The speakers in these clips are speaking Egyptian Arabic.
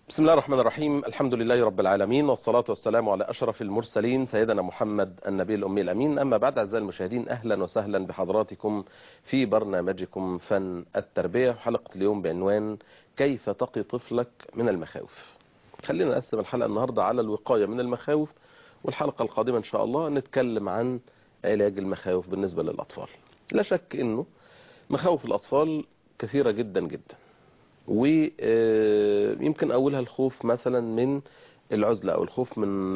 بسم الله الرحمن الرحيم الحمد لله رب العالمين والصلاة والسلام على أشرف المرسلين سيدنا محمد النبي الأمي الأمين أما بعد أعزائي المشاهدين أهلا وسهلا بحضراتكم في برنامجكم فن التربية حلقة اليوم بعنوان كيف تقي طفلك من المخاوف خلينا نقسم الحلقة النهاردة على الوقاية من المخاوف والحلقة القادمة إن شاء الله نتكلم عن علاج المخاوف بالنسبة للأطفال لا شك أنه مخاوف الأطفال كثيرة جدا جدا ويمكن أولها الخوف مثلا من العزلة أو الخوف من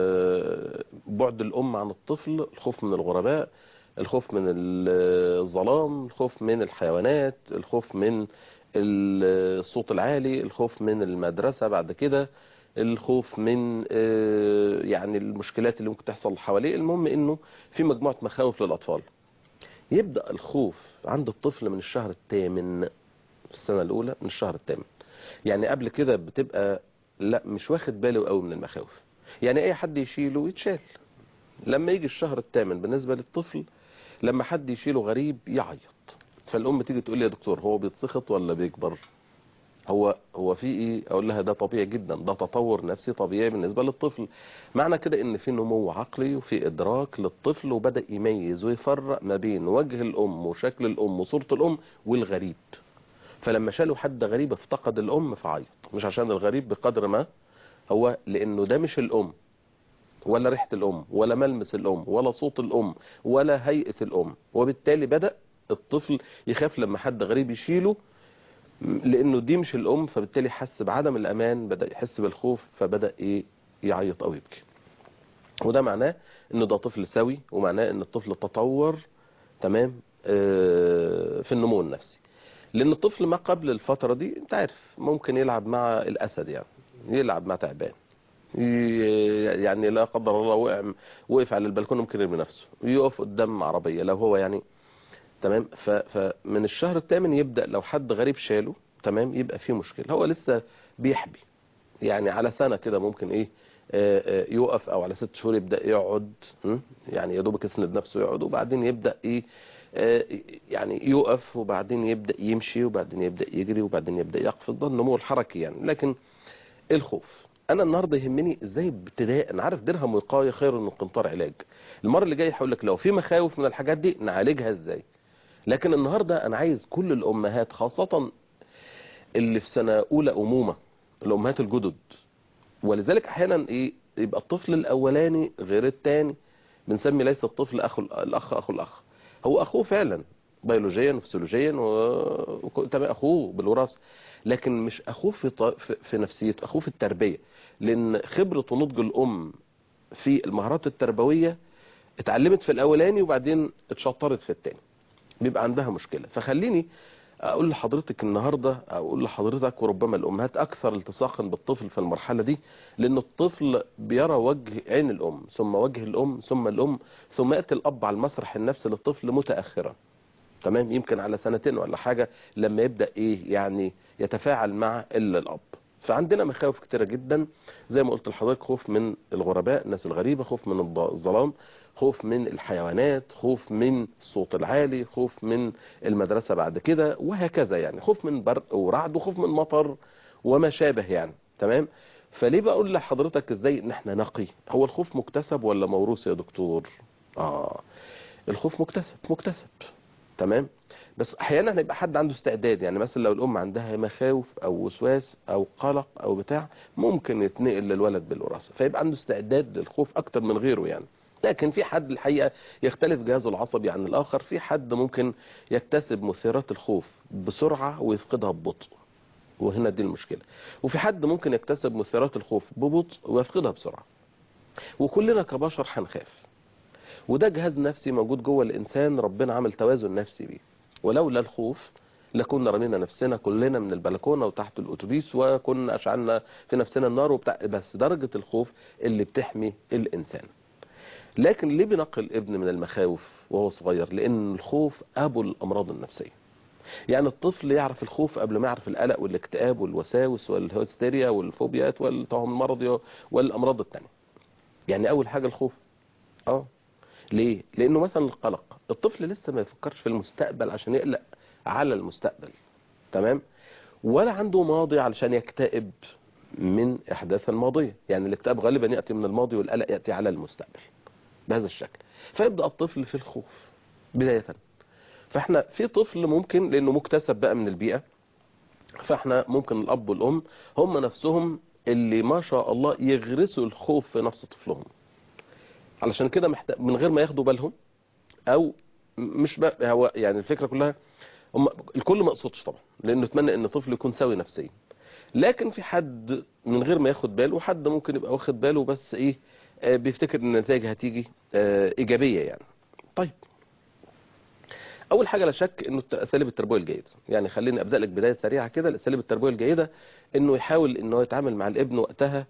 بعد الأم عن الطفل الخوف من الغرباء الخوف من الظلام الخوف من الحيوانات الخوف من الصوت العالي الخوف من المدرسة بعد كده الخوف من يعني المشكلات اللي ممكن تحصل حواليه المهم انه في مجموعة مخاوف للأطفال يبدأ الخوف عند الطفل من الشهر الثامن في السنة الأولى من الشهر الثامن يعني قبل كده بتبقى لا مش واخد باله قوي من المخاوف يعني أي حد يشيله يتشال لما يجي الشهر الثامن بالنسبة للطفل لما حد يشيله غريب يعيط فالأم تيجي تقول لي يا دكتور هو بيتسخط ولا بيكبر هو هو في ايه اقول لها ده طبيعي جدا ده تطور نفسي طبيعي بالنسبه للطفل معنى كده ان في نمو عقلي وفي ادراك للطفل وبدا يميز ويفرق ما بين وجه الام وشكل الام وصوره الام والغريب فلما شالوا حد غريب افتقد الام فعيط مش عشان الغريب بقدر ما هو لانه ده مش الام ولا ريحه الام ولا ملمس الام ولا صوت الام ولا هيئه الام وبالتالي بدا الطفل يخاف لما حد غريب يشيله لانه دي مش الام فبالتالي حس بعدم الامان بدا يحس بالخوف فبدا ايه يعيط او يبكي وده معناه انه ده طفل سوي ومعناه ان الطفل تطور تمام آه في النمو النفسي لان الطفل ما قبل الفتره دي انت عارف ممكن يلعب مع الاسد يعني يلعب مع تعبان يعني لا قدر الله وقع وقف على البلكونه ممكن يرمي نفسه يقف قدام عربيه لو هو يعني تمام فمن الشهر الثامن يبدأ لو حد غريب شاله تمام يبقى فيه مشكلة هو لسه بيحبي يعني على سنة كده ممكن ايه آآ آآ يقف او على ست شهور يبدأ يقعد يعني يا دوبك يسند نفسه يقعد وبعدين يبدأ ايه يعني يقف وبعدين يبدأ يمشي وبعدين يبدأ يجري وبعدين يبدأ يقفز ده النمو الحركي يعني لكن الخوف انا النهارده يهمني ازاي ابتداء انا عارف درهم وقايه خير من قنطار علاج المره اللي جايه هقول لك لو في مخاوف من الحاجات دي نعالجها ازاي لكن النهاردة أنا عايز كل الأمهات خاصة اللي في سنة أولى أمومة الأمهات الجدد ولذلك أحيانا إيه يبقى الطفل الأولاني غير الثاني بنسمي ليس الطفل أخو الأخ أخو الأخ هو أخوه فعلا بيولوجيا وفسيولوجيا وتمام أخوه بالوراثة لكن مش أخوه في, ط... في نفسيته أخوه في التربية لأن خبرة ونضج الأم في المهارات التربوية اتعلمت في الأولاني وبعدين اتشطرت في الثاني بيبقى عندها مشكلة فخليني اقول لحضرتك النهاردة اقول لحضرتك وربما الامهات اكثر التصاقا بالطفل في المرحلة دي لان الطفل بيرى وجه عين الام ثم وجه الام ثم الام ثم يأتي الاب على المسرح النفسي للطفل متأخرا تمام يمكن على سنتين ولا حاجة لما يبدأ ايه يعني يتفاعل مع الا الاب فعندنا مخاوف كتيرة جدا زي ما قلت لحضرتك خوف من الغرباء الناس الغريبة خوف من الظلام خوف من الحيوانات خوف من الصوت العالي خوف من المدرسة بعد كده وهكذا يعني خوف من برق ورعد وخوف من مطر وما شابه يعني تمام فليه بقول لحضرتك ازاي ان احنا نقي هو الخوف مكتسب ولا موروث يا دكتور اه الخوف مكتسب مكتسب تمام بس احيانا هيبقى حد عنده استعداد يعني مثلا لو الام عندها مخاوف او وسواس او قلق او بتاع ممكن يتنقل للولد بالوراثه فيبقى عنده استعداد للخوف اكتر من غيره يعني لكن في حد الحقيقة يختلف جهازه العصبي عن الآخر في حد ممكن يكتسب مثيرات الخوف بسرعة ويفقدها ببطء وهنا دي المشكلة وفي حد ممكن يكتسب مثيرات الخوف ببطء ويفقدها بسرعة وكلنا كبشر هنخاف وده جهاز نفسي موجود جوه الإنسان ربنا عمل توازن نفسي بيه ولولا الخوف لكنا رمينا نفسنا كلنا من البلكونة وتحت الأتوبيس وكنا أشعلنا في نفسنا النار وبتاع بس درجة الخوف اللي بتحمي الإنسان لكن ليه بنقي الابن من المخاوف وهو صغير لان الخوف ابو الامراض النفسيه يعني الطفل يعرف الخوف قبل ما يعرف القلق والاكتئاب والوساوس والهستيريا والفوبيات والتوهم المرضي والامراض الثانيه يعني اول حاجه الخوف اه ليه لانه مثلا القلق الطفل لسه ما يفكرش في المستقبل عشان يقلق على المستقبل تمام ولا عنده ماضي علشان يكتئب من احداث الماضيه يعني الاكتئاب غالبا ياتي من الماضي والقلق ياتي على المستقبل بهذا الشكل فيبدا الطفل في الخوف بدايه فاحنا في طفل ممكن لانه مكتسب بقى من البيئه فاحنا ممكن الاب والام هم نفسهم اللي ما شاء الله يغرسوا الخوف في نفس طفلهم علشان كده محتاج من غير ما ياخدوا بالهم او مش بقى هو يعني الفكره كلها هم الكل ما يقصدش طبعا لانه اتمنى ان طفل يكون سوي نفسيا لكن في حد من غير ما ياخد باله وحد ممكن يبقى واخد باله بس ايه آه بيفتكر ان النتائج هتيجي آه ايجابيه يعني طيب اول حاجه لا شك انه اساليب التربيه الجيده يعني خليني ابدا لك بدايه سريعه كده الاساليب التربيه الجيده انه يحاول انه يتعامل مع الابن وقتها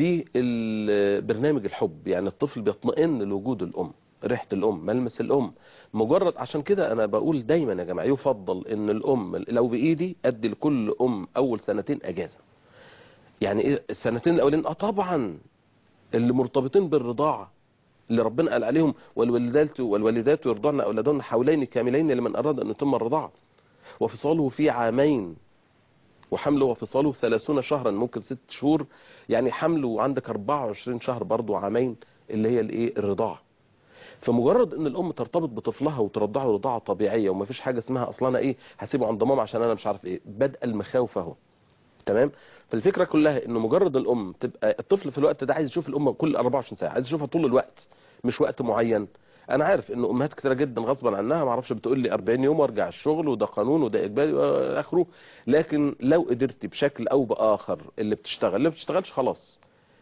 ببرنامج الحب يعني الطفل بيطمئن لوجود الام ريحه الام ملمس الام مجرد عشان كده انا بقول دايما يا جماعه يفضل ان الام لو بايدي ادي لكل ام اول سنتين اجازه يعني ايه السنتين الاولين اه طبعا اللي مرتبطين بالرضاعه اللي ربنا قال عليهم والوالدات والوالدات يرضعن اولادهن حولين كاملين لمن اراد ان يتم الرضاعه وفصاله في عامين وحمله وفصاله ثلاثون شهرا ممكن ست شهور يعني حمله وعندك 24 شهر برضه عامين اللي هي الايه الرضاعه فمجرد ان الام ترتبط بطفلها وترضعه رضاعه طبيعيه وما فيش حاجه اسمها اصلا انا ايه هسيبه عند ماما عشان انا مش عارف ايه بدء المخاوف اهو تمام فالفكره كلها انه مجرد الام تبقى الطفل في الوقت ده عايز يشوف الام كل 24 ساعه عايز يشوفها طول الوقت مش وقت معين انا عارف ان امهات كتيره جدا غصبا عنها ما اعرفش بتقول لي 40 يوم وارجع الشغل وده قانون وده اجباري واخره لكن لو قدرتي بشكل او باخر اللي بتشتغل اللي ما بتشتغلش خلاص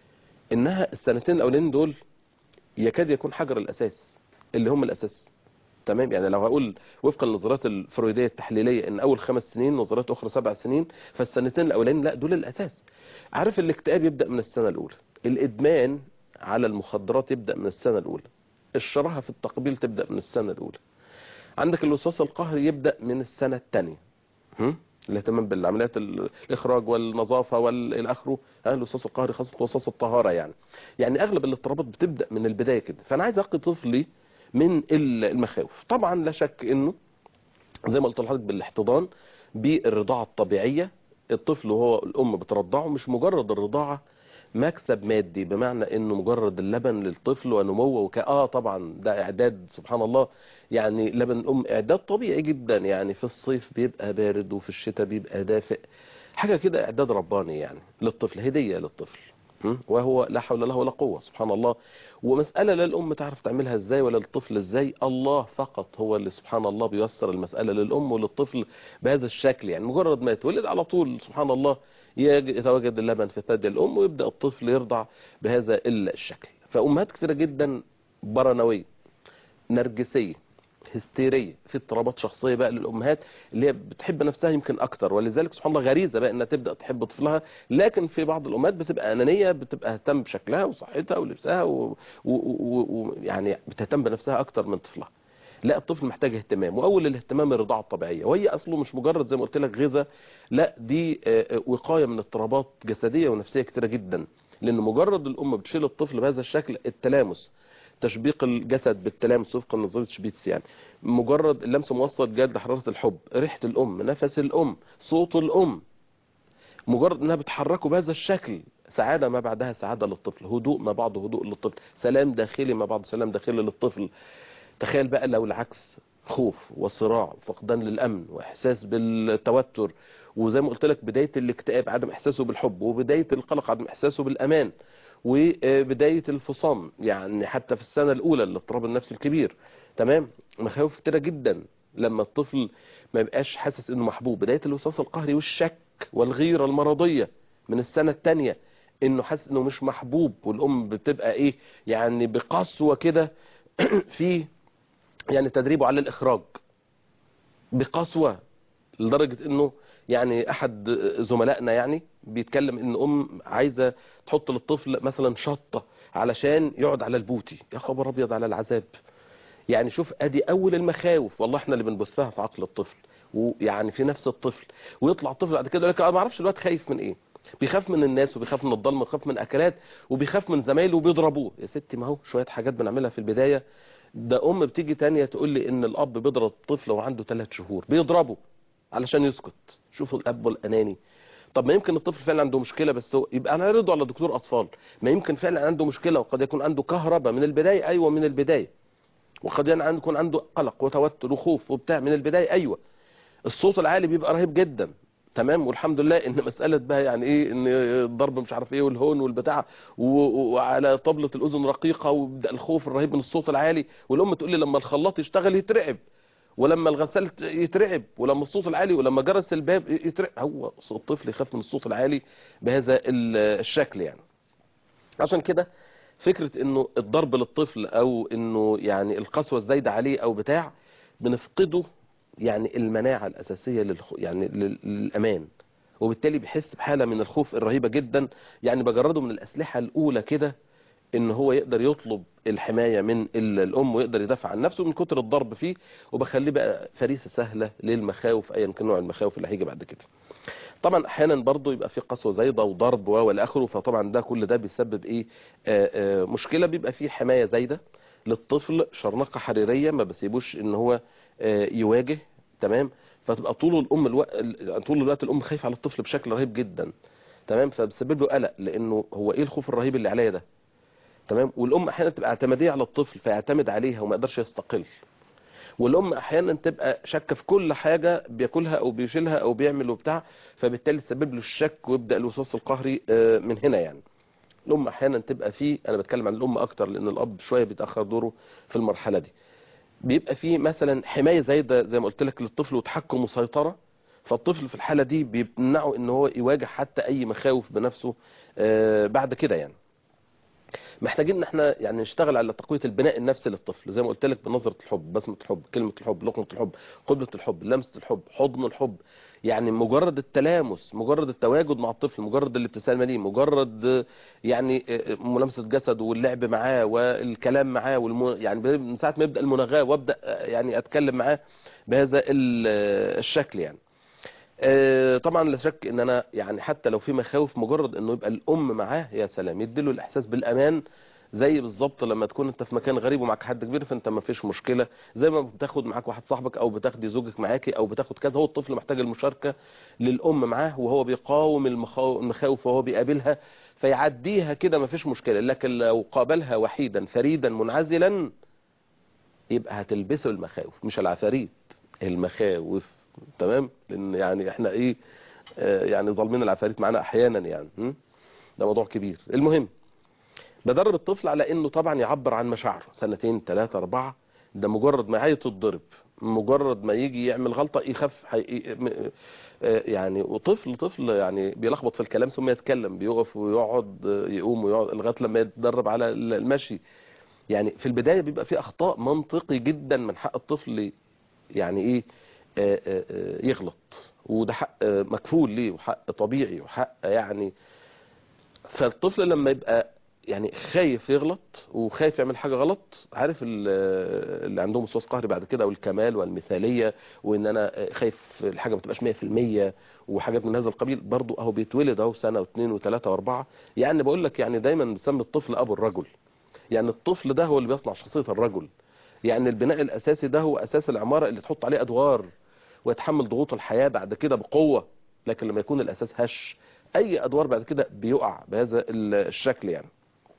انها السنتين الاولين دول يكاد يكون حجر الاساس اللي هم الاساس تمام يعني لو هقول وفقا للنظريات الفرويديه التحليليه ان اول خمس سنين نظريات اخرى سبع سنين فالسنتين الاولين لا دول الاساس عارف الاكتئاب يبدا من السنه الاولى الادمان على المخدرات يبدا من السنه الاولى الشراهه في التقبيل تبدا من السنه الاولى عندك الوسواس القهري يبدا من السنه الثانيه الاهتمام بالعمليات الاخراج والنظافه والى اخره الوسواس القهري خاصه وسواس الطهاره يعني يعني اغلب الاضطرابات بتبدا من البدايه كده فانا عايز اقي طفلي من المخاوف طبعا لا شك انه زي ما قلت لحضرتك بالاحتضان بالرضاعه الطبيعيه الطفل وهو الام بترضعه مش مجرد الرضاعه مكسب مادي بمعنى انه مجرد اللبن للطفل ونموه وك اه طبعا ده اعداد سبحان الله يعني لبن الام اعداد طبيعي جدا يعني في الصيف بيبقى بارد وفي الشتاء بيبقى دافئ حاجه كده اعداد رباني يعني للطفل هديه للطفل وهو لا حول له ولا قوه سبحان الله ومساله لا الام تعرف تعملها ازاي ولا الطفل ازاي الله فقط هو اللي سبحان الله بيسر المساله للام وللطفل بهذا الشكل يعني مجرد ما يتولد على طول سبحان الله يتواجد اللبن في ثدي الام ويبدا الطفل يرضع بهذا الشكل فامهات كثيره جدا برنويه نرجسيه هستيريه في اضطرابات شخصيه بقى للامهات اللي هي بتحب نفسها يمكن اكتر ولذلك سبحان الله غريزه بقى انها تبدا تحب طفلها لكن في بعض الامهات بتبقى انانيه بتبقى اهتم بشكلها وصحتها ولبسها ويعني بتهتم بنفسها اكتر من طفلها لا الطفل محتاج اهتمام واول الاهتمام الرضاعه الطبيعيه وهي اصله مش مجرد زي ما قلت لك غذاء لا دي وقايه من اضطرابات جسديه ونفسيه كتيره جدا لان مجرد الام بتشيل الطفل بهذا الشكل التلامس تشبيق الجسد بالتلامس وفقا لنظريه شبيتس يعني مجرد اللمس موصل جاد لحراره الحب ريحه الام نفس الام صوت الام مجرد انها بتحركه بهذا الشكل سعادة ما بعدها سعادة للطفل هدوء ما بعده هدوء للطفل سلام داخلي ما بعده سلام داخلي للطفل تخيل بقى لو العكس خوف وصراع وفقدان للامن واحساس بالتوتر وزي ما قلت لك بدايه الاكتئاب عدم احساسه بالحب وبدايه القلق عدم احساسه بالامان وبدايه الفصام يعني حتى في السنه الاولى الاضطراب النفسي الكبير تمام مخاوف كتيره جدا لما الطفل ما يبقاش حاسس انه محبوب بدايه الوسواس القهري والشك والغيره المرضيه من السنه الثانيه انه حاسس انه مش محبوب والام بتبقى ايه يعني بقسوه كده في يعني تدريبه على الإخراج بقسوة لدرجة أنه يعني أحد زملائنا يعني بيتكلم أن أم عايزة تحط للطفل مثلا شطة علشان يقعد على البوتي يا خبر أبيض على العذاب يعني شوف أدي أول المخاوف والله احنا اللي بنبثها في عقل الطفل ويعني في نفس الطفل ويطلع الطفل بعد كده يقول لك انا ما اعرفش الواد خايف من ايه بيخاف من الناس وبيخاف من الضلمه وبيخاف من اكلات وبيخاف من زمايله وبيضربوه يا ستي ما هو شويه حاجات بنعملها في البدايه ده ام بتيجي تانية تقول لي ان الاب بيضرب الطفل وعنده ثلاث شهور بيضربه علشان يسكت شوفوا الاب الاناني طب ما يمكن الطفل فعلا عنده مشكله بس هو يبقى نعرضه على دكتور اطفال ما يمكن فعلا عنده مشكله وقد يكون عنده كهرباء من البدايه ايوه من البدايه وقد يكون عنده قلق وتوتر وخوف وبتاع من البدايه ايوه الصوت العالي بيبقى رهيب جدا تمام والحمد لله ان مساله بقى يعني ايه ان الضرب مش عارف ايه والهون والبتاع و- وعلى طبله الاذن رقيقه ويبدا الخوف الرهيب من الصوت العالي والام تقول لي لما الخلاط يشتغل يترعب ولما الغسال يترعب ولما الصوت العالي ولما جرس الباب يترعب هو الطفل يخاف من الصوت العالي بهذا ال- الشكل يعني عشان كده فكرة انه الضرب للطفل او انه يعني القسوة الزايدة عليه او بتاع بنفقده يعني المناعة الاساسية للخ... يعني لل- للامان وبالتالي بيحس بحالة من الخوف الرهيبة جدا يعني بجرده من الاسلحة الاولى كده ان هو يقدر يطلب الحماية من ال- الام ويقدر يدافع عن نفسه من كتر الضرب فيه وبخليه بقى فريسة سهلة للمخاوف ايا كان نوع المخاوف اللي هيجي بعد كده طبعا احيانا برضو يبقى في قسوه زايده وضرب و والى اخره فطبعا ده كل ده بيسبب ايه آآ آآ مشكله بيبقى فيه حمايه زايده للطفل شرنقه حريريه ما بسيبوش ان هو آه، يواجه تمام فتبقى طول الام الوقت طول الوقت الام خايفه على الطفل بشكل رهيب جدا تمام فبسبب له قلق لانه هو ايه الخوف الرهيب اللي عليا ده تمام والام احيانا تبقى اعتماديه على الطفل فيعتمد عليها وما يقدرش يستقل والام احيانا تبقى شاكه في كل حاجه بياكلها او بيشيلها او بيعمل وبتاع فبالتالي تسبب له الشك ويبدا الوسواس القهري آه، من هنا يعني الام احيانا تبقى فيه انا بتكلم عن الام اكتر لان الاب شويه بيتاخر دوره في المرحله دي بيبقى فيه مثلا حمايه زايده زي ما قلت لك للطفل وتحكم وسيطره فالطفل في الحاله دي بيمنعه ان هو يواجه حتى اي مخاوف بنفسه آه، بعد كده يعني محتاجين ان احنا يعني نشتغل على تقويه البناء النفسي للطفل زي ما قلت لك بنظره الحب بسمه الحب كلمه الحب لقمه الحب قبله الحب لمسه الحب حضن الحب يعني مجرد التلامس مجرد التواجد مع الطفل مجرد الابتسامه ليه مجرد آه، يعني آه، ملامسه جسده واللعب معاه والكلام معاه والم... يعني من ساعه ما يبدا المناغاه وابدا آه، يعني اتكلم معاه بهذا ال- آه، الشكل يعني آه، طبعا لا شك ان انا يعني حتى لو في مخاوف مجرد انه يبقى الام معاه يا سلام يديله الاحساس بالامان زي بالظبط لما تكون انت في مكان غريب ومعك حد كبير فانت ما فيش مشكله زي ما بتاخد معاك واحد صاحبك او بتاخدي زوجك معاكي او بتاخد كذا هو الطفل محتاج المشاركه للام معاه وهو بيقاوم المخاو- المخاوف وهو بيقابلها فيعديها كده ما فيش مشكله لكن لو قابلها وحيدا فريدا منعزلا يبقى هتلبسه المخاوف مش العفاريت المخاوف تمام لان يعني احنا ايه آه، يعني ظالمين العفاريت معانا احيانا يعني م? ده موضوع كبير المهم بدرب الطفل على انه طبعا يعبر عن مشاعره سنتين ثلاثة اربعة ده مجرد ما عاية الضرب مجرد ما يجي يعمل غلطة يخاف حي... م- آه، يعني وطفل طفل يعني بيلخبط في الكلام ثم يتكلم بيقف ويقعد آه، يقوم ويقعد لغاية لما يتدرب على المشي يعني في البداية بيبقى في اخطاء منطقي جدا من حق الطفل يعني ايه آه، آه، آه، يغلط وده حق آه، مكفول ليه وحق طبيعي وحق يعني فالطفل لما يبقى يعني خايف يغلط وخايف يعمل حاجة غلط عارف ال- اللي عندهم وسواس قهري بعد كده والكمال والمثالية وان انا خايف الحاجة ما تبقاش 100% وحاجات من هذا القبيل برضو اهو بيتولد اهو سنة واثنين وثلاثة واربعة يعني بقول لك يعني دايما بنسمي الطفل ابو الرجل يعني الطفل ده هو اللي بيصنع شخصية الرجل يعني البناء الاساسي ده هو اساس العمارة اللي تحط عليه ادوار ويتحمل ضغوط الحياة بعد كده بقوة لكن لما يكون الاساس هش اي ادوار بعد كده بيقع بهذا ال- الشكل يعني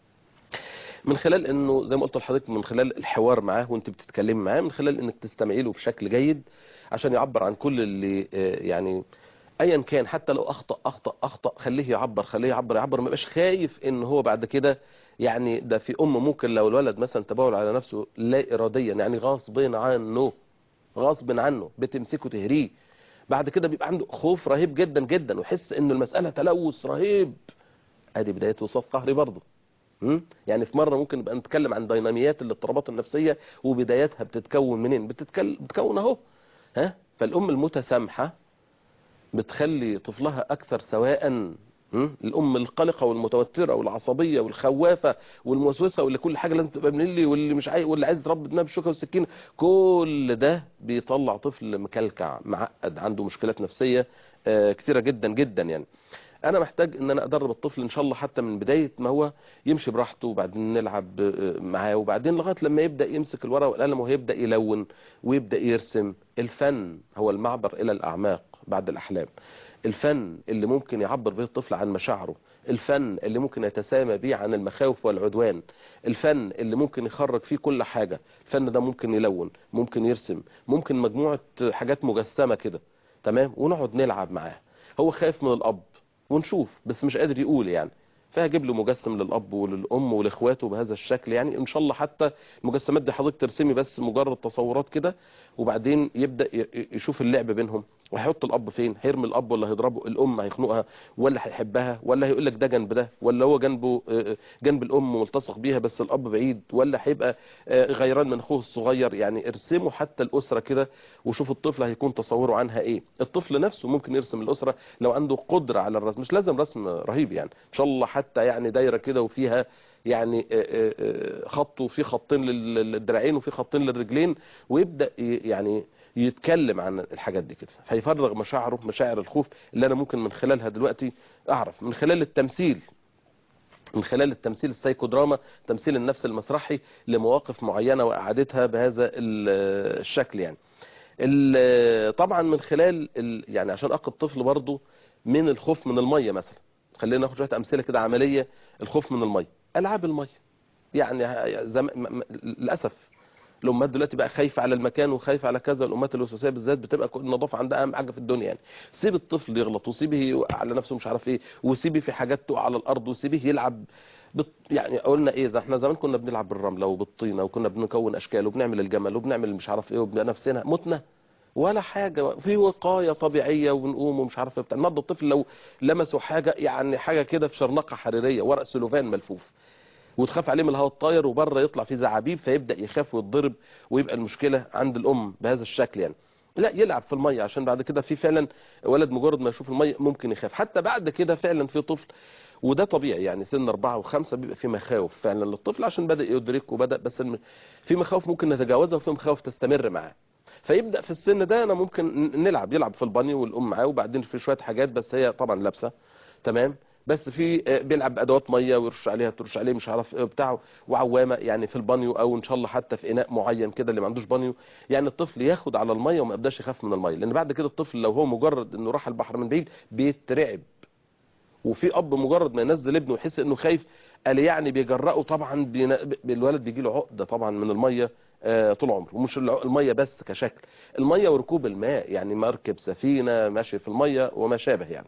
من خلال انه زي ما قلت لحضرتك من خلال الحوار معاه وانت بتتكلمي معاه من خلال انك تستمعي له بشكل جيد عشان يعبر عن كل اللي آه، يعني ايا كان حتى لو اخطا اخطا اخطا خليه يعبر خليه يعبر يعبر ما يبقاش خايف ان هو بعد كده يعني ده في ام ممكن لو الولد مثلا تبول على نفسه لا اراديا يعني غصب عنه غصب عنه بتمسكه تهريه بعد كده بيبقى عنده خوف رهيب جدا جدا ويحس ان المساله تلوث رهيب ادي بدايه وسواس قهري برضه م? يعني في مره ممكن نبقى نتكلم عن ديناميات الاضطرابات النفسيه وبداياتها بتتكون منين بتتكلم بتكون اهو ها فالام المتسامحه بتخلي طفلها اكثر سواء م? الام القلقه والمتوتره والعصبيه والخوافه والموسوسه واللي كل حاجه لازم تبقى من اللي واللي مش عايز واللي عايز يضرب دماغه بالشوكه والسكينه كل ده بيطلع طفل مكلكع معقد عنده مشكلات نفسيه آه، كتيره جدا جدا يعني انا محتاج ان انا ادرب الطفل ان شاء الله حتى من بدايه ما هو يمشي براحته وبعدين نلعب آه، معاه وبعدين لغايه لما يبدا يمسك الورقه والقلم ويبدا يلون ويبدا يرسم الفن هو المعبر الى الاعماق بعد الاحلام الفن اللي ممكن يعبر به الطفل عن مشاعره الفن اللي ممكن يتسامى به عن المخاوف والعدوان الفن اللي ممكن يخرج فيه كل حاجة الفن ده ممكن يلون ممكن يرسم ممكن مجموعة حاجات مجسمة كده تمام ونقعد نلعب معاه هو خايف من الأب ونشوف بس مش قادر يقول يعني فهجيب له مجسم للأب وللأم ولإخواته بهذا الشكل يعني إن شاء الله حتى المجسمات دي حضرتك ترسمي بس مجرد تصورات كده وبعدين يبدأ ي- يشوف اللعب بينهم وهيحط الأب فين هيرمي الأب ولا هيضربه الأم هيخنقها ولا هيحبها ولا هيقول لك ده جنب ده ولا هو جنبه آه، جنب الأم ملتصق بيها بس الأب بعيد ولا هيبقى آه، غيران من أخوه الصغير يعني ارسموا حتى الأسرة كده وشوف الطفل هيكون تصوره عنها إيه الطفل نفسه ممكن يرسم الأسرة لو عنده قدرة على الرسم مش لازم رسم رهيب يعني إن شاء الله حتى يعني دايرة كده وفيها يعني آه، آه، آه، خط وفي خطين لل- للدراعين وفي خطين للرجلين ويبدأ ي- يعني يتكلم عن الحاجات دي كده هيفرغ مشاعره مشاعر الخوف اللي انا ممكن من خلالها دلوقتي اعرف من خلال التمثيل من خلال التمثيل السايكودراما تمثيل النفس المسرحي لمواقف معينة وإعادتها بهذا ال- الشكل يعني ال- طبعا من خلال ال- يعني عشان أقي الطفل برضه من الخوف من المية مثلا خلينا ناخد شوية أمثلة كده عملية الخوف من المية ألعاب المية يعني ه- زم... م- م- للأسف الأمهات دلوقتي بقى خايفة على المكان وخايفة على كذا الأمهات الوسواسية بالذات بتبقى كل- النظافة عندها أهم حاجة في الدنيا يعني سيب الطفل يغلط وسيبه يوقع على نفسه مش عارف إيه وسيبه في حاجات تقع على الأرض وسيبه يلعب بت... يعني قلنا ايه زي احنا زمان كنا بنلعب بالرمله وبالطينه وكنا بنكون اشكال وبنعمل الجمل وبنعمل مش عارف ايه وبنفسنا متنا ولا حاجه في وقايه طبيعيه وبنقوم ومش عارف ايه بتاع النهارده الطفل لو لمسوا حاجه يعني حاجه كده في شرنقه حريريه ورق سلوفان ملفوف وتخاف عليه من الهواء الطاير وبره يطلع فيه زعابيب فيبدا يخاف ويتضرب ويبقى المشكله عند الام بهذا الشكل يعني لا يلعب في الميه عشان بعد كده في فعلا ولد مجرد ما يشوف الميه ممكن يخاف حتى بعد كده فعلا في طفل وده طبيعي يعني سن أربعة وخمسة بيبقى في مخاوف فعلا للطفل عشان بدأ يدرك وبدأ بس الم- في مخاوف ممكن نتجاوزها وفي مخاوف تستمر معاه فيبدأ في السن ده أنا ممكن ن- نلعب يلعب في البانيو والأم معاه وبعدين في شوية حاجات بس هي طبعا لابسة تمام بس في آه، بيلعب بادوات ميه ويرش عليها ترش عليه مش عارف ايه بتاعه وعوامه يعني في البانيو او ان شاء الله حتى في اناء معين كده اللي ما عندوش بانيو يعني الطفل ياخد على الميه وما يبداش يخاف من الميه لان بعد كده الطفل لو هو مجرد انه راح البحر من بعيد بيترعب وفي اب مجرد ما ينزل ابنه ويحس انه خايف قال يعني بيجرأه طبعا بين... ب- الولد بيجي له عقده طبعا من الميه آه، طول عمره ومش الع- الميه بس كشكل الميه وركوب الماء يعني مركب سفينه ماشي في الميه وما شابه يعني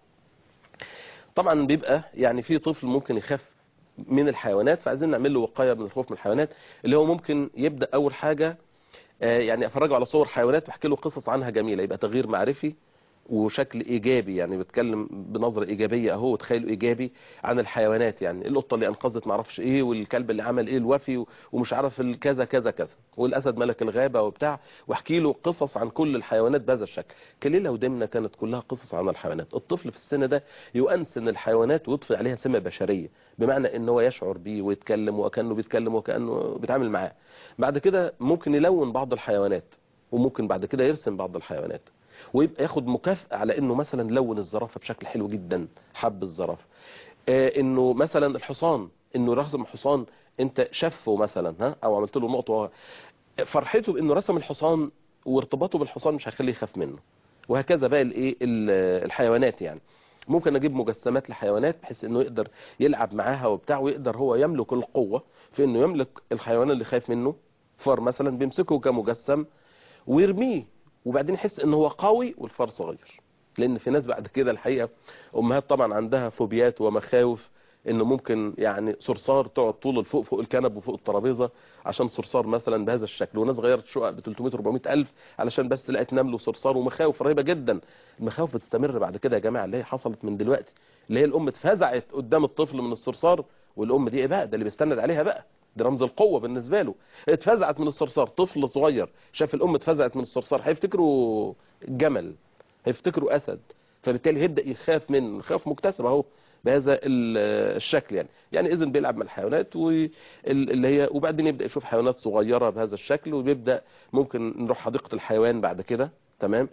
طبعا بيبقى يعني في طفل ممكن يخاف من الحيوانات فعايزين نعمل له وقايه من الخوف من الحيوانات اللي هو ممكن يبدا اول حاجه آه، يعني افرجه على صور حيوانات واحكي له قصص عنها جميله يبقى تغيير معرفي وشكل ايجابي يعني بتكلم بنظره ايجابيه اهو وتخيل ايجابي عن الحيوانات يعني القطه اللي انقذت ما اعرفش ايه والكلب اللي عمل ايه الوفي و- ومش عارف ال- كذا كذا كذا والاسد ملك الغابه وبتاع واحكي له قصص عن كل الحيوانات بهذا الشكل كليله ودمنه كانت كلها قصص عن الحيوانات الطفل في السن ده يؤنسن الحيوانات ويضفي عليها سمه بشريه بمعنى ان هو يشعر بيه ويتكلم وكانه بيتكلم وكانه بيتعامل معاه بعد كده ممكن يلون بعض الحيوانات وممكن بعد كده يرسم بعض الحيوانات ويبقى ياخد مكافأة على انه مثلا لون الزرافة بشكل حلو جدا حب الزرافة آه، انه مثلا الحصان انه رسم حصان انت شفه مثلا ها او عملت له نقطة وهو- فرحته بانه رسم الحصان وارتباطه بالحصان مش هيخليه يخاف منه وهكذا بقى الايه ال- الحيوانات يعني ممكن اجيب مجسمات لحيوانات بحيث انه يقدر يلعب معاها وبتاع ويقدر هو يملك القوة في انه يملك الحيوان اللي خايف منه فار مثلا بيمسكه كمجسم ويرميه وبعدين يحس ان هو قوي والفار صغير لان في ناس بعد كده الحقيقه امهات طبعا عندها فوبيات ومخاوف انه ممكن يعني صرصار تقعد طول الفوق فوق الكنب وفوق الترابيزه عشان صرصار مثلا بهذا الشكل وناس غيرت شقق ب 300 400 الف علشان بس لقيت نمل وصرصار ومخاوف رهيبه جدا المخاوف بتستمر بعد كده يا جماعه اللي هي حصلت من دلوقتي اللي هي الام اتفزعت قدام الطفل من الصرصار والام دي ايه بقى ده اللي بيستند عليها بقى دي رمز القوه بالنسبه له اتفزعت من الصرصار طفل صغير شاف الام اتفزعت من الصرصار هيفتكروا جمل هيفتكروا اسد فبالتالي هيبدا يخاف من خوف مكتسب اهو بهذا ال- الشكل يعني يعني اذا بيلعب مع الحيوانات واللي هي وبعدين يبدا يشوف حيوانات صغيره بهذا الشكل وبيبدا ممكن نروح حديقه الحيوان بعد كده تمام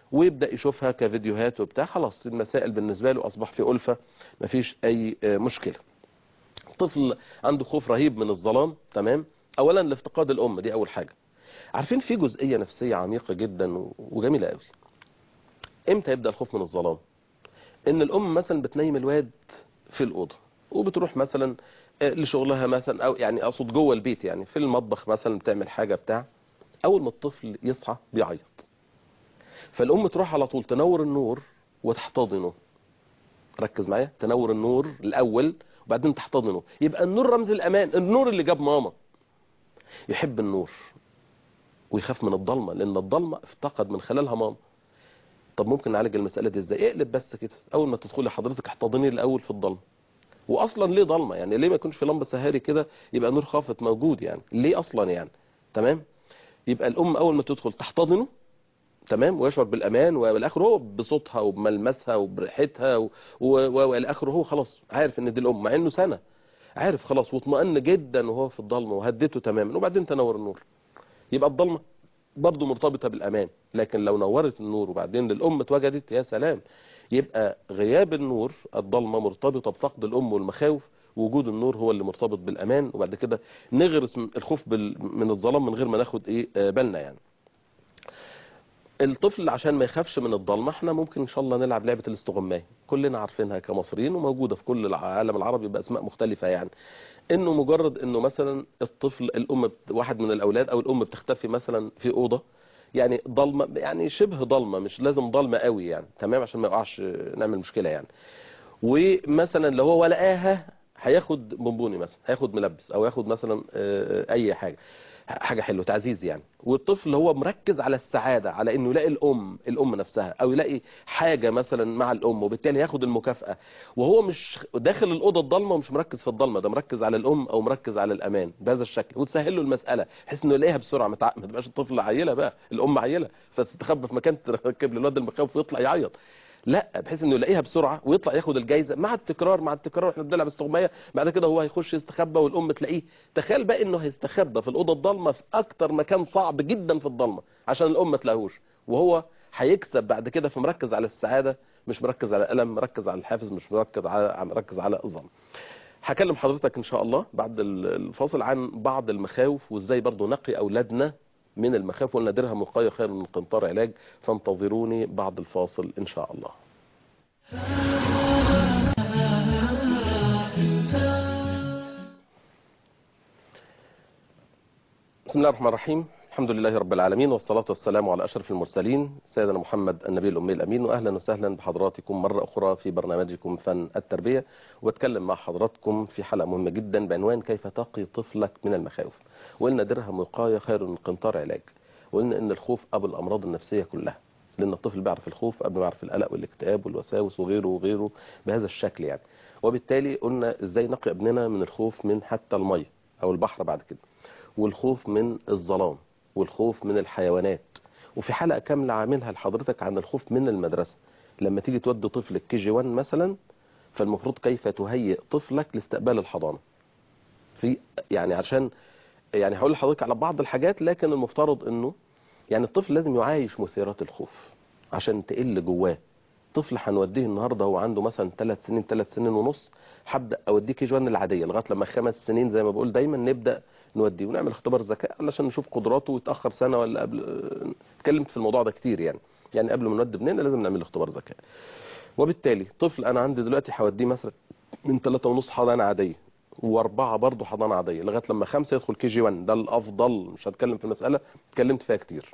ويبدا يشوفها كفيديوهات وبتاع خلاص المسائل بالنسبه له اصبح في الفه مفيش اي آه، مشكله طفل عنده خوف رهيب من الظلام تمام اولا لافتقاد الام دي اول حاجه عارفين في جزئيه نفسيه عميقه جدا و- وجميله قوي امتى يبدا الخوف من الظلام ان الام مثلا بتنيم الواد في الاوضه وبتروح مثلا آه، لشغلها مثلا او يعني اقصد جوه البيت يعني في المطبخ مثلا بتعمل حاجه بتاع اول ما الطفل يصحى بيعيط فالام تروح على طول تنور النور وتحتضنه ركز معايا تنور النور الاول وبعدين تحتضنه يبقى النور رمز الامان النور اللي جاب ماما يحب النور ويخاف من الضلمه لان الضلمه افتقد من خلالها ماما طب ممكن نعالج المساله دي ازاي اقلب بس كده اول ما تدخلي حضرتك احتضني الاول في الضلمه واصلا ليه ضلمه يعني ليه ما يكونش في لمبه سهاري كده يبقى نور خافت موجود يعني ليه اصلا يعني تمام يبقى الام اول ما تدخل تحتضنه تمام ويشعر بالامان والى اخره هو بصوتها وبملمسها وبريحتها و- و- و- والى اخره هو خلاص عارف ان دي الام مع انه سنه عارف خلاص واطمئن جدا وهو في الضلمه وهدته تماما وبعدين تنور النور يبقى الضلمه برضه مرتبطه بالامان لكن لو نورت النور وبعدين للام اتوجدت يا سلام يبقى غياب النور الضلمه مرتبطه بفقد الام والمخاوف وجود النور هو اللي مرتبط بالامان وبعد كده نغرس من- الخوف بال- من الظلام من غير ما ناخد ايه آه، بالنا يعني الطفل عشان ما يخافش من الضلمه احنا ممكن ان شاء الله نلعب لعبه الاستغمايه كلنا عارفينها كمصريين وموجوده في كل العالم العربي باسماء مختلفه يعني انه مجرد انه مثلا الطفل الام بت- واحد من الاولاد او الام بتختفي مثلا في اوضه يعني ضلمه يعني شبه ضلمه مش لازم ضلمه قوي يعني تمام عشان ما يقعش نعمل مشكله يعني ومثلا لو هو لقاها هياخد بونبوني مثلا هياخد ملبس او ياخد مثلا آه، اي حاجه حاجه حلوه تعزيز يعني والطفل هو مركز على السعاده على انه يلاقي الام الام نفسها او يلاقي حاجه مثلا مع الام وبالتالي ياخد المكافاه وهو مش داخل الاوضه الضلمه ومش مركز في الضلمه ده مركز على الام او مركز على الامان بهذا الشكل وتسهل له المساله بحيث انه يلاقيها بسرعه ما تع- ما تبقاش الطفل عيله بقى الام عيله فتستخبى في مكان تركب للواد المخاوف ويطلع يعيط لا بحيث انه يلاقيها بسرعه ويطلع ياخد الجايزه مع التكرار مع التكرار احنا بنلعب استغمايه بعد كده هو هيخش يستخبى والام تلاقيه تخيل بقى انه هيستخبى في الاوضه الضلمه في اكتر مكان صعب جدا في الضلمه عشان الام ما تلاقيهوش وهو هيكسب بعد كده فمركز على السعاده مش مركز على الالم مركز على الحافز مش مركز على مركز على الظلم هكلم حضرتك ان شاء الله بعد ال- الفاصل عن بعض المخاوف وازاي برضو نقي اولادنا من المخاوف وقلنا درهم وقايه خير من قنطار علاج فانتظروني بعد الفاصل ان شاء الله بسم الله الرحمن الرحيم الحمد لله رب العالمين والصلاة والسلام على أشرف المرسلين سيدنا محمد النبي الأمي الأمين وأهلا وسهلا بحضراتكم مرة أخرى في برنامجكم فن التربية واتكلم مع حضراتكم في حلقة مهمة جدا بعنوان كيف تقي طفلك من المخاوف وقلنا درهم وقاية خير من قنطار علاج وقلنا إن الخوف أبو الأمراض النفسية كلها لأن الطفل بيعرف الخوف قبل ما يعرف القلق والاكتئاب والوساوس وغيره وغيره بهذا الشكل يعني وبالتالي قلنا إزاي نقي ابننا من الخوف من حتى المية أو البحر بعد كده والخوف من الظلام والخوف من الحيوانات وفي حلقة كاملة عاملها لحضرتك عن الخوف من المدرسة لما تيجي تودي طفلك كي جي 1 مثلا فالمفروض كيف تهيئ طفلك لاستقبال الحضانة في يعني عشان يعني هقول لحضرتك على بعض الحاجات لكن المفترض انه يعني الطفل لازم يعايش مثيرات الخوف عشان تقل جواه طفل هنوديه النهارده هو عنده مثلا ثلاث سنين ثلاث سنين ونص هبدا اوديه كي جوان العاديه لغايه لما خمس سنين زي ما بقول دايما نبدا نوديه ونعمل اختبار ذكاء علشان نشوف قدراته ويتاخر سنه ولا قبل اتكلمت في الموضوع ده كتير يعني يعني قبل ما نودي ابننا لازم نعمل اختبار ذكاء وبالتالي طفل انا عندي دلوقتي هوديه مثلا من ثلاثة ونص حضانه عاديه واربعه برضه حضانه عاديه لغايه لما خمسه يدخل كي جي 1 ده الافضل مش هتكلم في المساله اتكلمت فيها كتير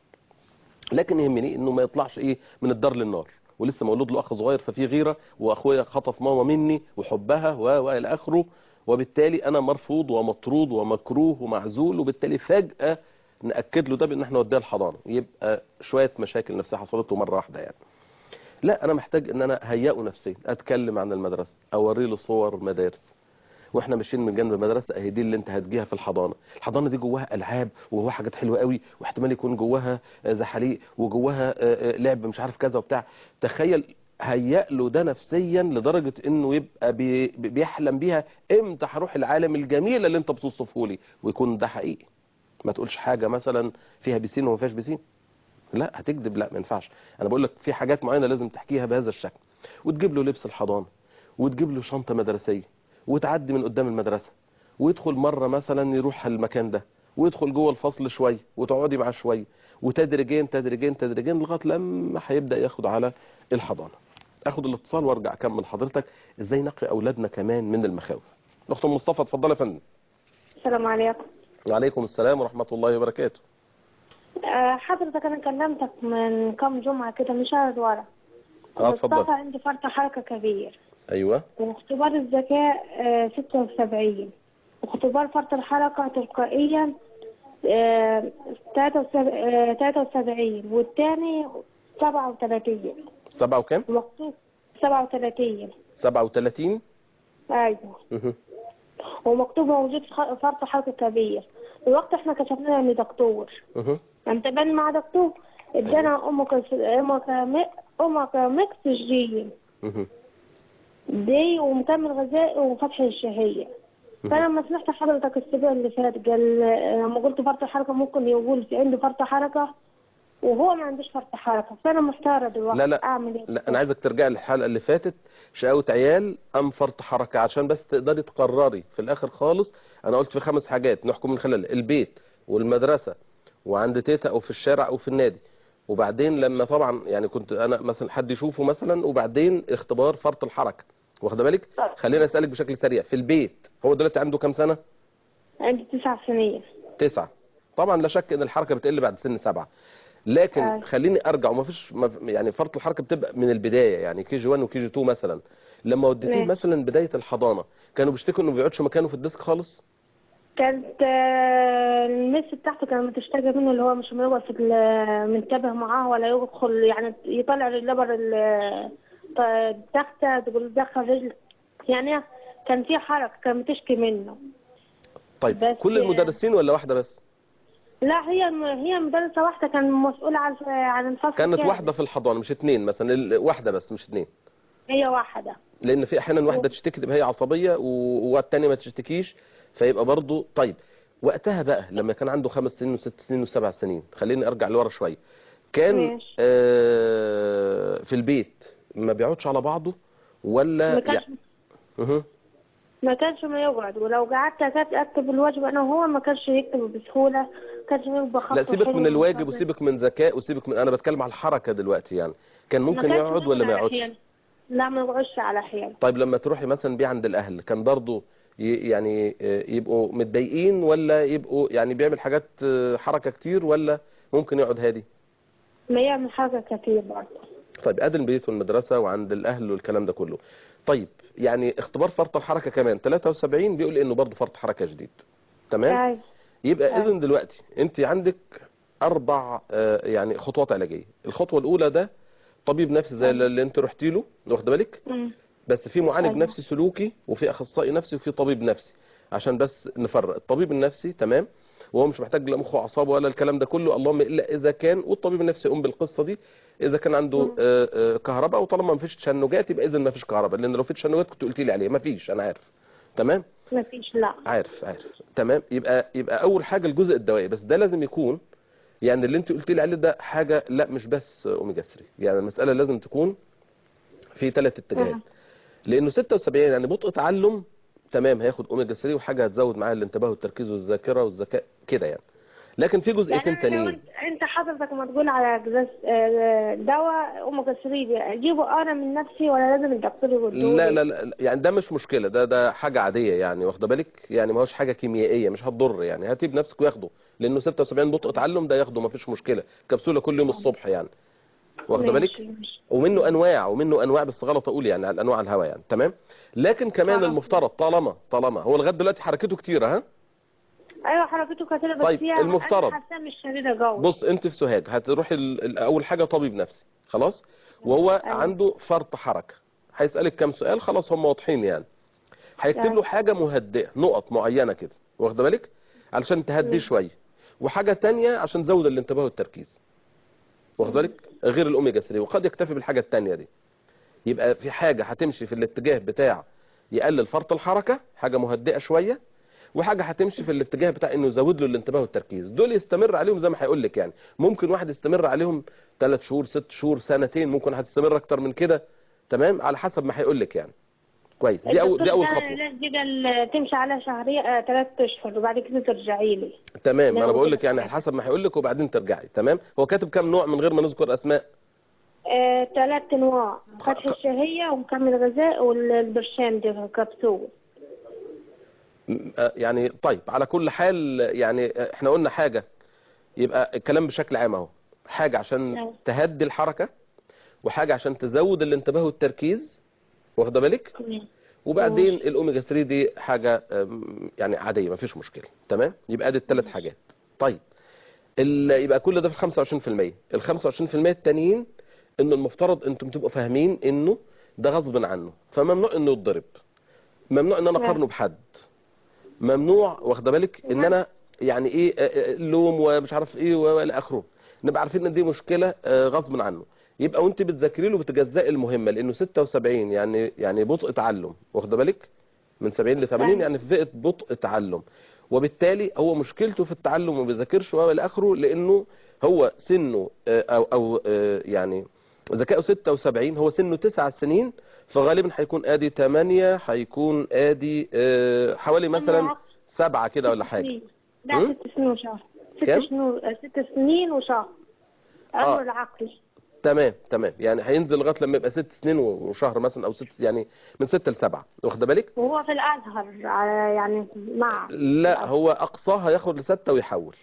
لكن يهمني انه ما يطلعش ايه من الدار للنار ولسه مولود له اخ صغير ففي غيره واخويا خطف ماما مني وحبها و- والى اخره وبالتالي انا مرفوض ومطرود ومكروه ومعزول وبالتالي فجاه ناكد له ده بان احنا نوديه الحضانه يبقى شويه مشاكل نفسيه حصلت له مره واحده يعني لا انا محتاج ان انا اهيئه نفسيا اتكلم عن المدرسه اوري له صور مدارس واحنا ماشيين من جنب المدرسه اهي دي اللي انت هتجيها في الحضانه الحضانه دي جواها العاب وجواها حاجات حلوه قوي واحتمال يكون جواها آه، زحاليق وجواها آه، آه، لعب مش عارف كذا وبتاع تخيل هيأ له ده نفسيا لدرجه انه يبقى بي بي- بيحلم بيها امتى هروح العالم الجميل اللي انت بتوصفه لي ويكون ده حقيقي ما تقولش حاجه مثلا فيها بيسين وما فيهاش بيسين لا هتكذب لا ما ينفعش انا بقول لك في حاجات معينه لازم تحكيها بهذا الشكل وتجيب له لبس الحضانه وتجيب له شنطه مدرسيه وتعدي من قدام المدرسه ويدخل مره مثلا يروح المكان ده ويدخل جوه الفصل شويه وتقعدي معاه شويه وتدريجيا تدريجيا تدريجيا لغايه لما هيبدا ياخد على الحضانه اخد الاتصال وارجع اكمل حضرتك ازاي نقي اولادنا كمان من المخاوف الاخت أم مصطفى اتفضلي يا فندم السلام عليكم وعليكم السلام ورحمه الله وبركاته أه حضرتك انا كلمتك من كم جمعة كده من شهر ورا اه اتفضل مصطفى عندي فرط حركة كبير ايوه واختبار الذكاء آه، ستة وسبعين واختبار فرط الحركة تلقائيا آه، تلاتة وسب- آه، تلاتة وسبعين والتاني سبعة وتلاتين سبعة وكام مكتوب سبعة وتلاتين 37 أيوة مهم. ومكتوب موجود خ- فرط حركة كبير الوقت احنا كشفنا من دكتور مهم. انت بان مع دكتور ادانا امك امك امك ميكس جين مهم. دي ومكمل غذائي وفتح الشهية فانا لما سمعت حضرتك الاسبوع اللي فات قال لما قلت فرط حركة ممكن يقول في عنده فرط حركة وهو ما عندوش فرط حركة فانا محتارة دلوقتي لا لا اعمل ايه لا انا عايزك ترجع للحلقه اللي فاتت شقاوة عيال ام فرط حركه عشان بس تقدري تقرري في الاخر خالص انا قلت في خمس حاجات نحكم من خلال البيت والمدرسه وعند تيتا او في الشارع او في النادي وبعدين لما طبعا يعني كنت انا مثلا حد يشوفه مثلا وبعدين اختبار فرط الحركه واخده بالك خلينا اسالك بشكل سريع في البيت هو دلوقتي عنده كام سنه عندي تسع سنين تسعة طبعا لا شك ان الحركه بتقل بعد سن سبعة لكن آه. خليني ارجع وما فيش ما في- يعني فرط الحركه بتبقى من البدايه يعني كي جي 1 وكي جي 2 مثلا لما وديتيه ماشي. مثلا بدايه الحضانه كانوا بيشتكوا انه ما بيقعدش مكانه في الديسك خالص كانت آه، المس بتاعته كانت بتشتكي منه اللي هو مش يقعد في ال- منتبه معاه ولا يدخل يعني يطلع اللبر ال- ط- التختة تقول دخل رجل يعني كان في حركة كانت بتشكي منه طيب بس- كل المدرسين ولا واحده بس لا هي هي مدرسة واحدة كان مسؤولة عن عن الفصل كانت كامل. واحده في الحضانه مش اتنين مثلا ال- واحده بس مش اتنين هي واحدة لان في احيانا واحده تشتكي تبقى هي عصبيه و- والتانيه ما تشتكيش فيبقى برضو طيب وقتها بقى لما كان عنده خمس سنين وست سنين وسبع سنين خليني ارجع لورا شويه كان ماشي. آه في البيت ما بيقعدش على بعضه ولا ما كانش يعني مه. ما كانش ما يقعد ولو قعدت أكت- اكتب الواجب انا وهو ما كانش يكتب بسهولة ما كانش يبقى خطه لا سيبك حلو من الواجب وخطه- وسيبك من ذكاء وسيبك من انا بتكلم على الحركه دلوقتي يعني كان ما ممكن كانش يقعد ولا ما على يقعدش حيل. لا ما يقعدش على حيل طيب لما تروحي مثلا بيه عند الاهل كان برضو ي- يعني آه، يبقوا متضايقين ولا يبقوا يعني بيعمل حاجات آه، حركه كتير ولا ممكن يقعد هادي ما يعمل حاجة كتير برضه طيب ادي البيت والمدرسه وعند الاهل والكلام ده كله طيب يعني اختبار فرط الحركه كمان 73 بيقول انه برضه فرط حركه جديد تمام أيوة. يبقى أيوة. اذا دلوقتي انت عندك اربع آه، يعني خطوات علاجيه الخطوه الاولى ده طبيب نفسي زي أيوة. اللي انت رحتي له واخد بالك مم. بس في معالج أيوة. نفسي سلوكي وفي اخصائي نفسي وفي طبيب نفسي عشان بس نفرق الطبيب النفسي تمام وهو مش محتاج لا مخ واعصاب ولا الكلام ده كله اللهم الا اذا كان والطبيب النفسي يقوم بالقصه دي اذا كان عنده مم. آه، آه، كهرباء وطالما ما فيش تشنجات يبقى اذا ما فيش كهرباء لان لو في تشنجات كنت قلت لي عليه ما فيش انا عارف تمام ما فيش لا عارف عارف تمام يبقى يبقى اول حاجه الجزء الدوائي بس ده لازم يكون يعني اللي انت قلت لي عليه ده حاجه لا مش بس اوميجا 3 يعني المساله لازم تكون في ثلاث اتجاهات مم. لانه 76 يعني بطء تعلم تمام هياخد اوميجا 3 وحاجه هتزود معاه الانتباه والتركيز والذاكره والذكاء كده يعني لكن في جزئيتين يعني أنا لو تانيين انت, انت حضرتك ما تقول على جزاز آه، دواء اوميجا 3 اجيبه انا من نفسي ولا لازم الدكتور يقول لا لا لا يعني ده مش مشكله ده ده حاجه عاديه يعني واخده بالك يعني ما هوش حاجه كيميائيه مش هتضر يعني هاتيه بنفسك وياخده لانه 76 بطء تعلم ده ياخده ما فيش مشكله كبسوله كل يوم الصبح يعني واخده بالك ماشي، ماشي. ومنه انواع ومنه انواع بس غلط اقول يعني على انواع الهواء يعني تمام لكن كمان آه. المفترض طالما طالما هو لغايه دلوقتي حركته كتيره ها ايوه حركته كتير بس طيب، هي المفترض. انا حاسه مش شديده قوي بص انت في سوهاج هتروحي ال- ال- اول حاجه طبيب نفسي خلاص وهو أيوة. عنده فرط حركه هيسالك كام سؤال خلاص هم واضحين يعني هيكتب له يعني. حاجه مهدئه نقط معينه كده واخده بالك علشان تهديه شويه وحاجه تانية عشان تزود الانتباه والتركيز واخد بالك غير الاوميجا 3 وقد يكتفي بالحاجه التانية دي يبقى في حاجه هتمشي في الاتجاه بتاع يقلل فرط الحركه حاجه مهدئه شويه وحاجه هتمشي في الاتجاه بتاع انه يزود له الانتباه والتركيز دول يستمر عليهم زي ما هيقول لك يعني ممكن واحد يستمر عليهم ثلاث شهور ست شهور سنتين ممكن واحد يستمر اكتر من كده تمام على حسب ما هيقول لك يعني كويس دي اول دي اول الدكتور خطوه ده العلاج ده تمشي على شهرين ثلاث اشهر وبعد كده ترجعي لي تمام لا، انا هو بقول كده لك يعني تمام. حسب ما هيقول لك وبعدين ترجعي تمام هو كاتب كام نوع من غير ما نذكر اسماء آه، ثلاث انواع فتح الشهية ومكمل غذاء والبرشام ده كبسول م- آه، يعني طيب على كل حال يعني آه، احنا قلنا حاجة يبقى الكلام بشكل عام اهو حاجة عشان نعم. تهدي الحركة وحاجة عشان تزود الانتباه والتركيز واخده بالك تمام. وبعدين الاوميجا 3 دي حاجة آم، يعني عادية ما فيش مشكلة تمام يبقى ادي الثلاث حاجات طيب ال- يبقى كل ده في 25% ال 25% التانيين انه المفترض انتم تبقوا فاهمين انه ده غصب عنه فممنوع انه يتضرب ممنوع ان انا نعم. اقارنه بحد ممنوع واخده بالك ان نعم. انا يعني ايه آه، آه، لوم ومش عارف ايه والى اخره نبقى عارفين ان دي مشكله آه، غصب عنه يبقى وانت بتذاكري له بتجزئي المهمه لانه 76 يعني يعني بطء تعلم واخده بالك من 70 ل 80 نعم. يعني في فئه بطء تعلم وبالتالي هو مشكلته في التعلم وما بيذاكرش والى اخره لانه هو سنه آه، او او آه، يعني ذكائه 76 هو سنه 9 سنين فغالبا هيكون ادي 8 هيكون ادي آه، حوالي مثلا سبعة كده ولا حاجة سنين. مم؟ لا ست سنين وشهر كم؟ ست سنين ست سنين وشهر آه. عمر العقل تمام تمام يعني هينزل لغايه لما يبقى ست سنين وشهر مثلا او ست يعني من ستة لسبعة واخده بالك وهو في الازهر على- يعني مع لا هو اقصاها ياخد لستة ويحول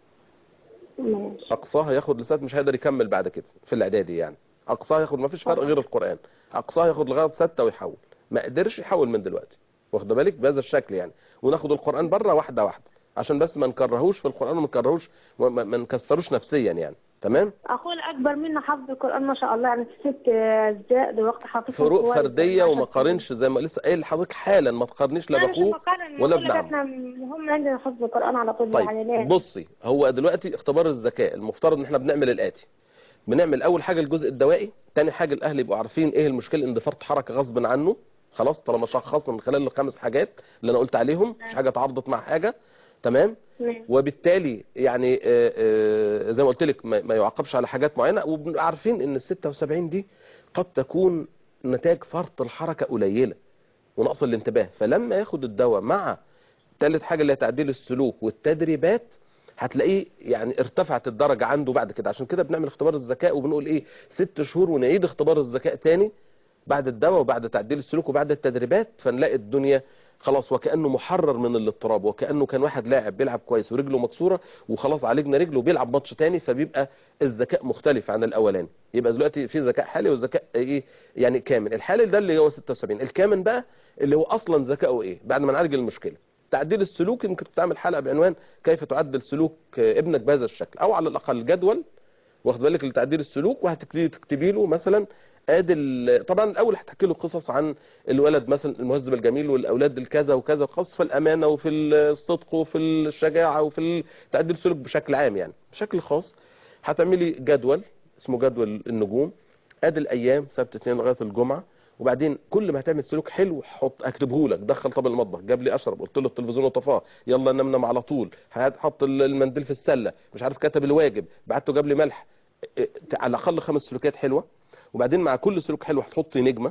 ماشي اقصاها ياخد لستة مش هيقدر يكمل بعد كده في الاعدادي يعني اقصاها ياخد ما فيش فرق غير القران اقصاها ياخد لغايه ستة ويحول ما قدرش يحول من دلوقتي واخده بالك بهذا الشكل يعني وناخد القران بره واحده واحده عشان بس ما نكرهوش في القران وما نكرهوش وما- ما نكسروش نفسيا يعني تمام اخوه الاكبر منه حافظ القران ما شاء الله يعني في ست اجزاء دلوقتي حافظهم فروق كويس. فرديه ما وما شاء الله. قارنش زي ما لسه قايل لحضرتك حالا ما تقارنيش لا لا مش باخوه بقارن ولا بقول ابن لك عمه احنا هم عندنا حفظ القران على طول يعني طيب ليه؟ بصي هو دلوقتي اختبار الذكاء المفترض ان احنا بنعمل الاتي بنعمل اول حاجه الجزء الدوائي تاني حاجه الاهل يبقوا عارفين ايه المشكله ان ده فرط حركه غصب عنه خلاص طالما شخصنا من خلال الخمس حاجات اللي انا قلت عليهم مش حاجه تعارضت مع حاجه تمام نعم. وبالتالي يعني آه، آه، زي ما قلت لك ما ما يعاقبش على حاجات معينه وبنبقى عارفين ان ال 76 دي قد تكون نتاج فرط الحركه قليله ونقص الانتباه فلما ياخد الدواء مع ثالث حاجه اللي هي تعديل السلوك والتدريبات هتلاقيه يعني ارتفعت الدرجه عنده بعد كده عشان كده بنعمل اختبار الذكاء وبنقول ايه ست شهور ونعيد اختبار الذكاء تاني بعد الدواء وبعد تعديل السلوك وبعد التدريبات فنلاقي الدنيا خلاص وكانه محرر من الاضطراب وكانه كان واحد لاعب بيلعب كويس ورجله مكسوره وخلاص عالجنا رجله وبيلعب ماتش تاني فبيبقى الذكاء مختلف عن الاولاني يبقى دلوقتي في ذكاء حالي وذكاء ايه يعني كامل الحالي ده اللي هو 76 الكامل بقى اللي هو اصلا ذكائه ايه بعد ما نعالج المشكله تعديل السلوك يمكن تعمل حلقه بعنوان كيف تعدل سلوك ابنك بهذا الشكل او على الاقل جدول واخد بالك لتعديل السلوك وهتكتبي تكتبي له مثلا ادي ال- طبعا الاول هتحكي له قصص عن الولد مثلا المهذب الجميل والاولاد الكذا وكذا خاص في الامانه وفي الصدق وفي الشجاعه وفي تعديل السلوك بشكل عام يعني بشكل خاص هتعملي جدول اسمه جدول النجوم ادي الايام سبت اثنين لغايه الجمعه وبعدين كل ما هتعمل سلوك حلو حط اكتبه لك دخل طب المطبخ جاب لي اشرب قلت له التلفزيون وطفاه يلا نم نم على طول حط المنديل في السله مش عارف كتب الواجب بعته جاب لي ملح إيه، على الاقل خمس سلوكات حلوه وبعدين مع كل سلوك حلو هتحطي نجمه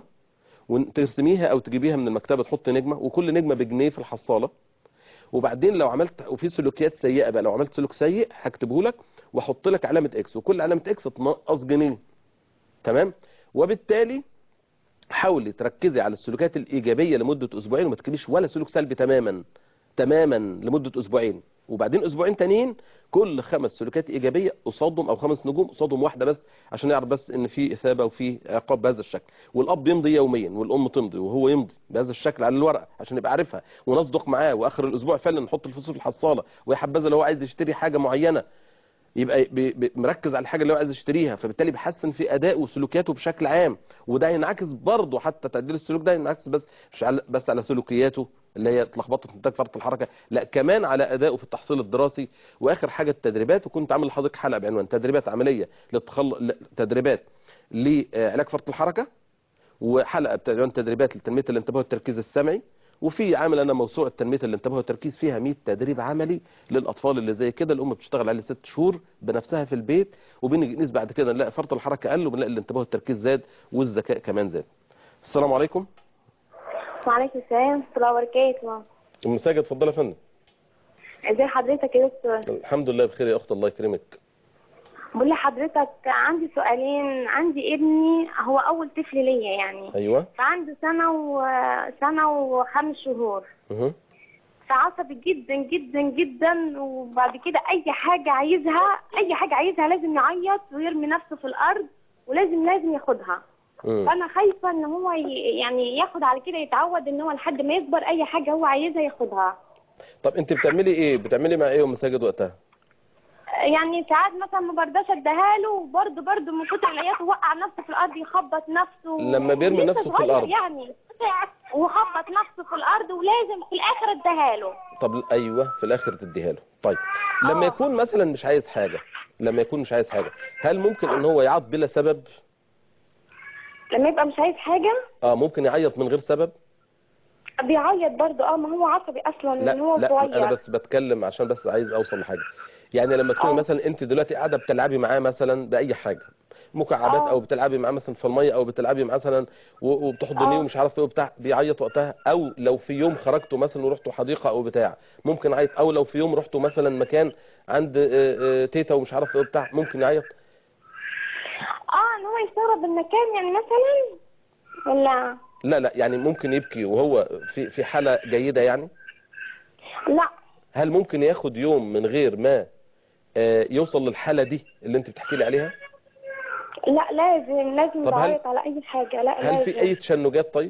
وترسميها او تجيبيها من المكتبه تحطي نجمه وكل نجمه بجنيه في الحصاله وبعدين لو عملت وفي سلوكيات سيئه بقى لو عملت سلوك سيء هكتبه لك واحط لك علامه اكس وكل علامه اكس تنقص جنيه تمام وبالتالي حاولي تركزي على السلوكات الايجابيه لمده اسبوعين وما تكتبيش ولا سلوك سلبي تماما تماما لمده اسبوعين وبعدين اسبوعين تانيين كل خمس سلوكات ايجابيه قصادهم او خمس نجوم قصادهم واحده بس عشان يعرف بس ان في اثابه وفي عقاب بهذا الشكل والاب يمضي يوميا والام تمضي وهو يمضي بهذا الشكل على الورقه عشان يبقى عارفها ونصدق معاه واخر الاسبوع فعلا نحط الفلوس في الحصاله ويا حبذا لو هو عايز يشتري حاجه معينه يبقى بي- بي- مركز على الحاجه اللي هو عايز يشتريها فبالتالي بيحسن في ادائه وسلوكياته بشكل عام وده ينعكس برضه حتى تعديل السلوك ده ينعكس بس مش على بس على سلوكياته اللي هي اتلخبطت نتاج فرط الحركه لا كمان على ادائه في التحصيل الدراسي واخر حاجه التدريبات وكنت عامل لحضرتك حلقه بعنوان تدريبات عمليه للتخل... ل- تدريبات لعلاج فرط الحركه وحلقه بعنوان تدريبات لتنميه الانتباه والتركيز السمعي وفي عامل انا موسوعه تنميه الانتباه والتركيز فيها 100 تدريب عملي للاطفال اللي زي كده الام بتشتغل عليه ست شهور بنفسها في البيت وبنيجي نقيس بعد كده نلاقي فرط الحركه قل وبنلاقي الانتباه والتركيز زاد والذكاء كمان زاد السلام عليكم وعليكم السلام ورحمة الله وبركاته ام ساجد اتفضلي يا فندم ازي حضرتك يا دكتور الحمد لله بخير يا اخت الله يكرمك بقول لحضرتك عندي سؤالين عندي ابني هو أول طفل ليا يعني ايوه فعنده سنة وسنة وخمس شهور اها فعصبي جدا جدا جدا وبعد كده اي حاجه عايزها اي حاجه عايزها لازم يعيط ويرمي نفسه في الارض ولازم لازم ياخدها مم. فانا خايفه ان هو ي- يعني ياخد على كده يتعود ان هو لحد ما يكبر اي حاجه هو عايزها ياخدها طب انت بتعملي ايه بتعملي مع ايه ام ساجد وقتها يعني ساعات مثلا ما برضاش اديها له وبرضه برضه من كتر العياط وقع نفسه في الارض يخبط نفسه لما بيرمي لسه نفسه في صغير الأرض. يعني وخبط نفسه في الارض ولازم في الاخر اديها له طب ايوه في الاخر تديها له طيب لما آه. يكون مثلا مش عايز حاجه لما يكون مش عايز حاجه هل ممكن ان هو يعيط بلا سبب لما يبقى مش عايز حاجه اه ممكن يعيط من غير سبب بيعيط برضه اه ما هو عصبي اصلا لا من هو لا صغير انا بس بتكلم عشان بس عايز اوصل لحاجه يعني لما تكوني آه. مثلا انت دلوقتي قاعده بتلعبي معاه مثلا باي حاجه مكعبات آه. او بتلعبي معاه مثلا في الميه او بتلعبي معاه مثلا و- وبتحضنيه آه. ومش عارف ايه وبتاع بيعيط وقتها او لو في يوم خرجتوا مثلا ورحتوا حديقه او بتاع ممكن يعيط او لو في يوم رحتوا مثلا مكان عند آه، آه، تيتا ومش عارف ايه وبتاع ممكن يعيط اه ان هو يستغرب المكان يعني مثلا ولا لا لا يعني ممكن يبكي وهو في في حاله جيده يعني لا هل ممكن ياخد يوم من غير ما آه، يوصل للحاله دي اللي انت بتحكي لي عليها لا لازم لازم طب هل- تعيط على اي حاجه لا هل لازم في اي تشنجات طيب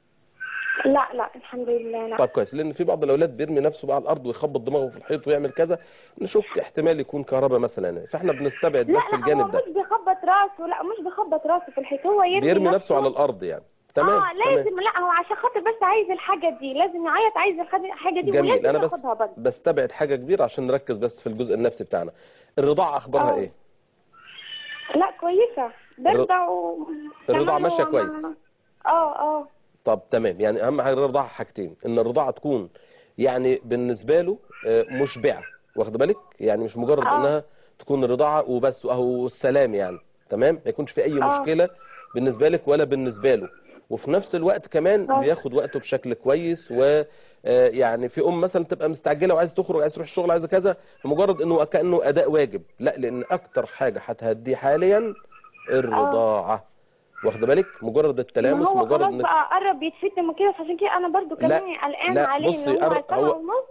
لا لا الحمد لله لا طيب كويس لان في بعض الاولاد بيرمي نفسه بقى على الارض ويخبط دماغه في الحيط ويعمل كذا نشك احتمال يكون كهرباء مثلا يعني. فاحنا بنستبعد لا بس لا هو الجانب ده مش بيخبط راسه لا مش بيخبط راسه في الحيط هو يرمي بيرمي نفسه على الارض يعني تمام اه تمام لازم لا هو عشان خاطر بس عايز الحاجه دي لازم يعيط عايز الحاجه الحاجة دي جميل ولازم انا بس ياخدها برضه بستبعد حاجه كبيره عشان نركز بس في الجزء النفسي بتاعنا الرضاعه اخبارها آه. ايه لا كويسه برضع و الرضاعة كمان ماشية هو كويس. ما- اه اه طب تمام يعني اهم حاجه الرضاعه حاجتين ان الرضاعه تكون يعني بالنسبه له آه، مشبعه واخد بالك يعني مش مجرد آه. انها تكون رضاعه وبس اهو السلام يعني تمام ما يكونش في اي آه. مشكله بالنسبه لك ولا بالنسبه له وفي نفس الوقت كمان آه. بياخد وقته بشكل كويس و آه، يعني في ام مثلا تبقى مستعجله وعايزه تخرج عايزه تروح الشغل عايزه كذا فمجرد انه كانه اداء واجب لا لان اكتر حاجه هتهديه حاليا الرضاعه واخده بالك مجرد ما التلامس هو مجرد خلاص انك بقى قرب يتفتن وكده فعشان كده انا برضو لا، كمان قلقان لا، عليه بصي، ان هو قرب- سنه هو- ونص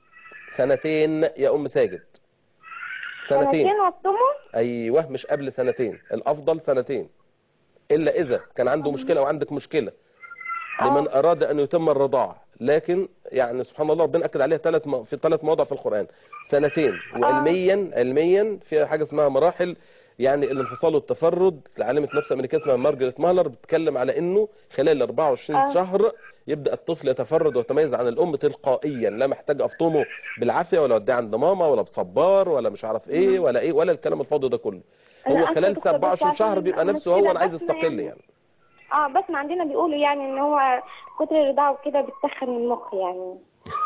سنتين يا ام ساجد سنتين سنتين وصمه ايوه مش قبل سنتين الافضل سنتين الا اذا كان عنده مشكله او عندك مشكله لمن اراد ان يتم الرضاعه لكن يعني سبحان الله ربنا اكد عليها ثلاث م... في ثلاث مواضع في القران سنتين وعلميا علميا في حاجه اسمها مراحل يعني الانفصال والتفرد لعالمه نفس امريكيه اسمها مارجريت ماهلر بتتكلم على انه خلال 24 آه. شهر يبدا الطفل يتفرد ويتميز عن الام تلقائيا لا محتاج افطمه بالعافيه ولا اوديه عند ماما ولا بصبار ولا مش عارف ايه ولا ايه ولا الكلام الفاضي ده كله هو أنا خلال أصلاً دكتور، بس 24 شهر عشان بيبقى نفسه هو المشكلة انا عايز بس استقل يعني- يعني اه بس ما عندنا بيقولوا يعني ان هو كتر الرضاعه وكده بتسخن المخ يعني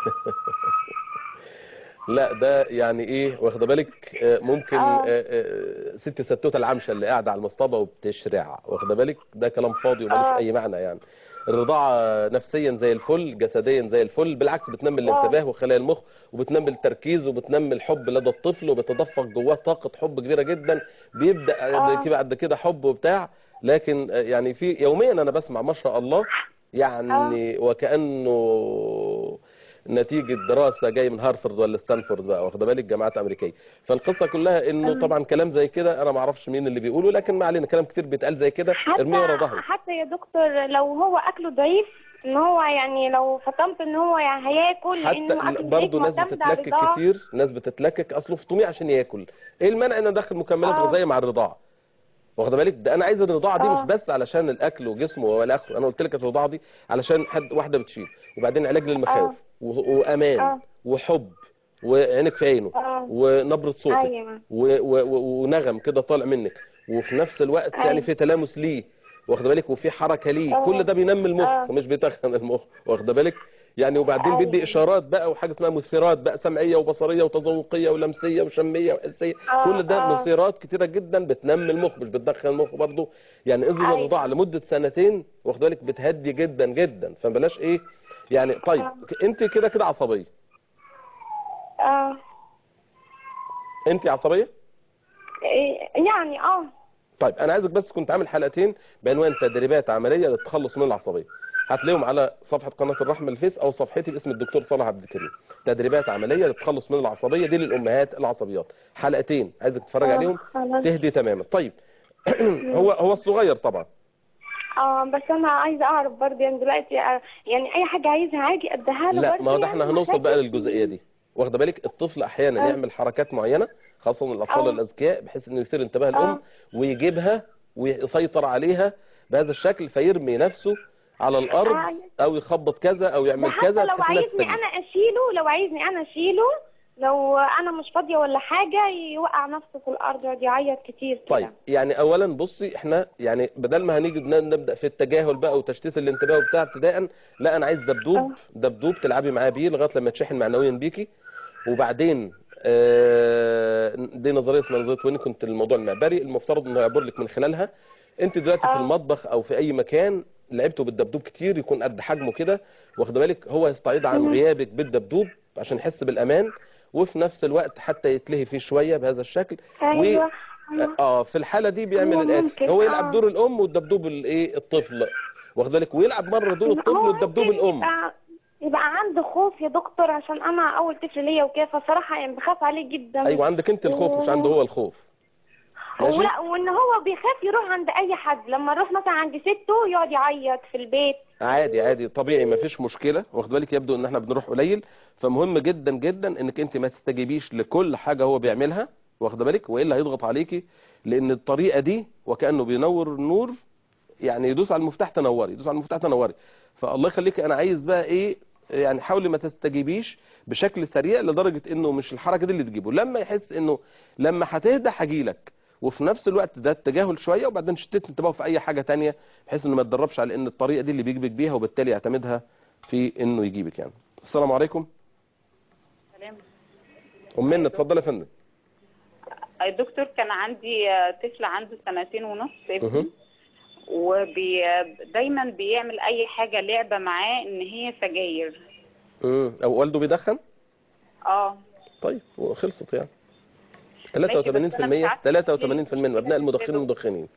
لا ده يعني ايه واخده بالك آه، ممكن آه. آه، آه، ست ستوته العمشه اللي قاعده على المصطبه وبتشرع واخده بالك ده كلام فاضي ومالوش آه. اي معنى يعني الرضاعه نفسيا زي الفل جسديا زي الفل بالعكس بتنمي الانتباه وخلايا المخ وبتنمي التركيز وبتنمي الحب لدى الطفل وبتدفق جواه طاقه حب كبيره جدا بيبدا آه. كده بعد كده حب وبتاع لكن آه، يعني في يوميا انا بسمع ما شاء الله يعني وكانه نتيجة دراسة جاي من هارفرد ولا ستانفورد بقى واخده بالك جامعات أمريكية فالقصة كلها إنه طبعا كلام زي كده أنا ما أعرفش مين اللي بيقوله لكن ما علينا كلام كتير بيتقال زي كده ارميه ورا حتى ظهره حتى يا دكتور لو هو اكله ضعيف ان هو يعني لو فطمت ان هو يعني هياكل لانه حتى اكله برضه ضعيف ناس معتمد على بتتلكك الرضاعة. كتير ناس بتتلكك اصله فطومي عشان ياكل ايه المانع ان ادخل مكملات آه. غذائيه مع الرضاعه واخده بالك ده انا عايز الرضاعه دي آه. مش بس علشان الاكل وجسمه والى اخره انا قلت لك الرضاعه دي علشان حد واحده بتشيل وبعدين علاج للمخاوف و- وامان آه. وحب وعينك في عينه آه. ونبره صوتك ايوه و- و- و- ونغم كده طالع منك وفي نفس الوقت أيوة. يعني في تلامس ليه واخد بالك وفي حركه ليه آه. كل ده بينمي المخ آه. مش بيتخن المخ واخد بالك يعني وبعدين أيوة. بيدي اشارات بقى وحاجه اسمها مثيرات بقى سمعيه وبصريه وتذوقيه ولمسيه وشميه وحسيه آه، كل ده آه. مثيرات كتيره جدا بتنمي المخ مش بتدخن المخ برضه يعني اذا أيوة. الموضوع لمده سنتين واخد بالك بتهدي جدا جدا فبلاش ايه يعني طيب آه. انت كده كده عصبيه اه انت عصبيه إيه، يعني اه طيب انا عايزك بس كنت عامل حلقتين بعنوان تدريبات عمليه للتخلص من العصبيه هتلاقيهم على صفحه قناه الرحمه الفيس او صفحتي باسم الدكتور صالح عبد الكريم تدريبات عمليه للتخلص من العصبيه دي للامهات العصبيات حلقتين عايزك تتفرج آه، عليهم خلاص. تهدي تماما طيب هو هو الصغير طبعا اه بس انا عايزه اعرف برضه يعني دلوقتي آه، يعني اي حاجه عايزها هاجي اديها له لا برضه ما هو ده يعني احنا هنوصل بقى محتاجة- للجزئيه دي واخده بالك الطفل احيانا آه. يعمل حركات معينه خاصه الاطفال آه. الاذكياء بحيث انه يثير انتباه الام آه. ويجيبها ويسيطر عليها بهذا الشكل فيرمي نفسه على الارض آه. او يخبط كذا او يعمل وحتى كذا لو بحيث إنها عايزني تستجيب. انا اشيله لو عايزني انا اشيله لو انا مش فاضيه ولا حاجه يوقع نفسه في الارض يقعد يعيط كتير كده طيب يعني اولا بصي احنا يعني بدل ما هنيجي ن- نبدا في التجاهل بقى وتشتيت الانتباه وبتاع ابتداء لا انا عايز دبدوب آه. دبدوب تلعبي معاه بيه لغايه لما يتشحن معنويا بيكي وبعدين آه، دي نظريه اسمها نظريه وين كنت الموضوع المعبري المفترض انه يعبر لك من خلالها انت دلوقتي في آه. المطبخ او في اي مكان لعبته بالدبدوب كتير يكون قد حجمه كده واخد بالك هو يستعيد عن مم. غيابك بالدبدوب عشان يحس بالامان وفي نفس الوقت حتى يتلهي فيه شويه بهذا الشكل ايوه اه في الحاله دي بيعمل هو الاتي ممكن، هو يلعب آه. دور الام والدبدوب الايه الطفل واخد بالك ويلعب مره دور الطفل هو والدبدوب ممكن الام يبقى, يبقى عنده خوف يا دكتور عشان انا اول طفل ليا وكده فصراحه يعني بخاف عليه جدا ايوه عندك انت الخوف مش عنده هو الخوف ماشي ولا وان هو بيخاف يروح عند اي حد لما نروح مثلا عند سته يقعد يعيط في البيت عادي عادي طبيعي ما فيش مشكله واخد بالك يبدو ان احنا بنروح قليل فمهم جدا جدا انك انت ما تستجيبيش لكل حاجه هو بيعملها واخد بالك والا هيضغط عليكي لان الطريقه دي وكانه بينور النور يعني يدوس على المفتاح تنوري يدوس على المفتاح تنوري فالله يخليك انا عايز بقى ايه يعني حاولي ما تستجيبيش بشكل سريع لدرجه انه مش الحركه دي اللي تجيبه لما يحس انه لما هتهدى هجيلك وفي نفس الوقت ده التجاهل شويه وبعدين شتت انتباهه في اي حاجه تانية بحيث انه ما يتدربش على ان الطريقه دي اللي بيجيبك بيها وبالتالي يعتمدها في انه يجيبك يعني السلام عليكم سلام امنا اتفضل يا فندم الدكتور كان عندي آه، طفل عنده سنتين ونص ابني مهم. وبي دايما بيعمل اي حاجه لعبه معاه ان هي سجاير امم او والده بيدخن اه طيب وخلصت يعني ماشي، بس أنا مش 83% عارفة 83% من ابناء المدخنين مدخنين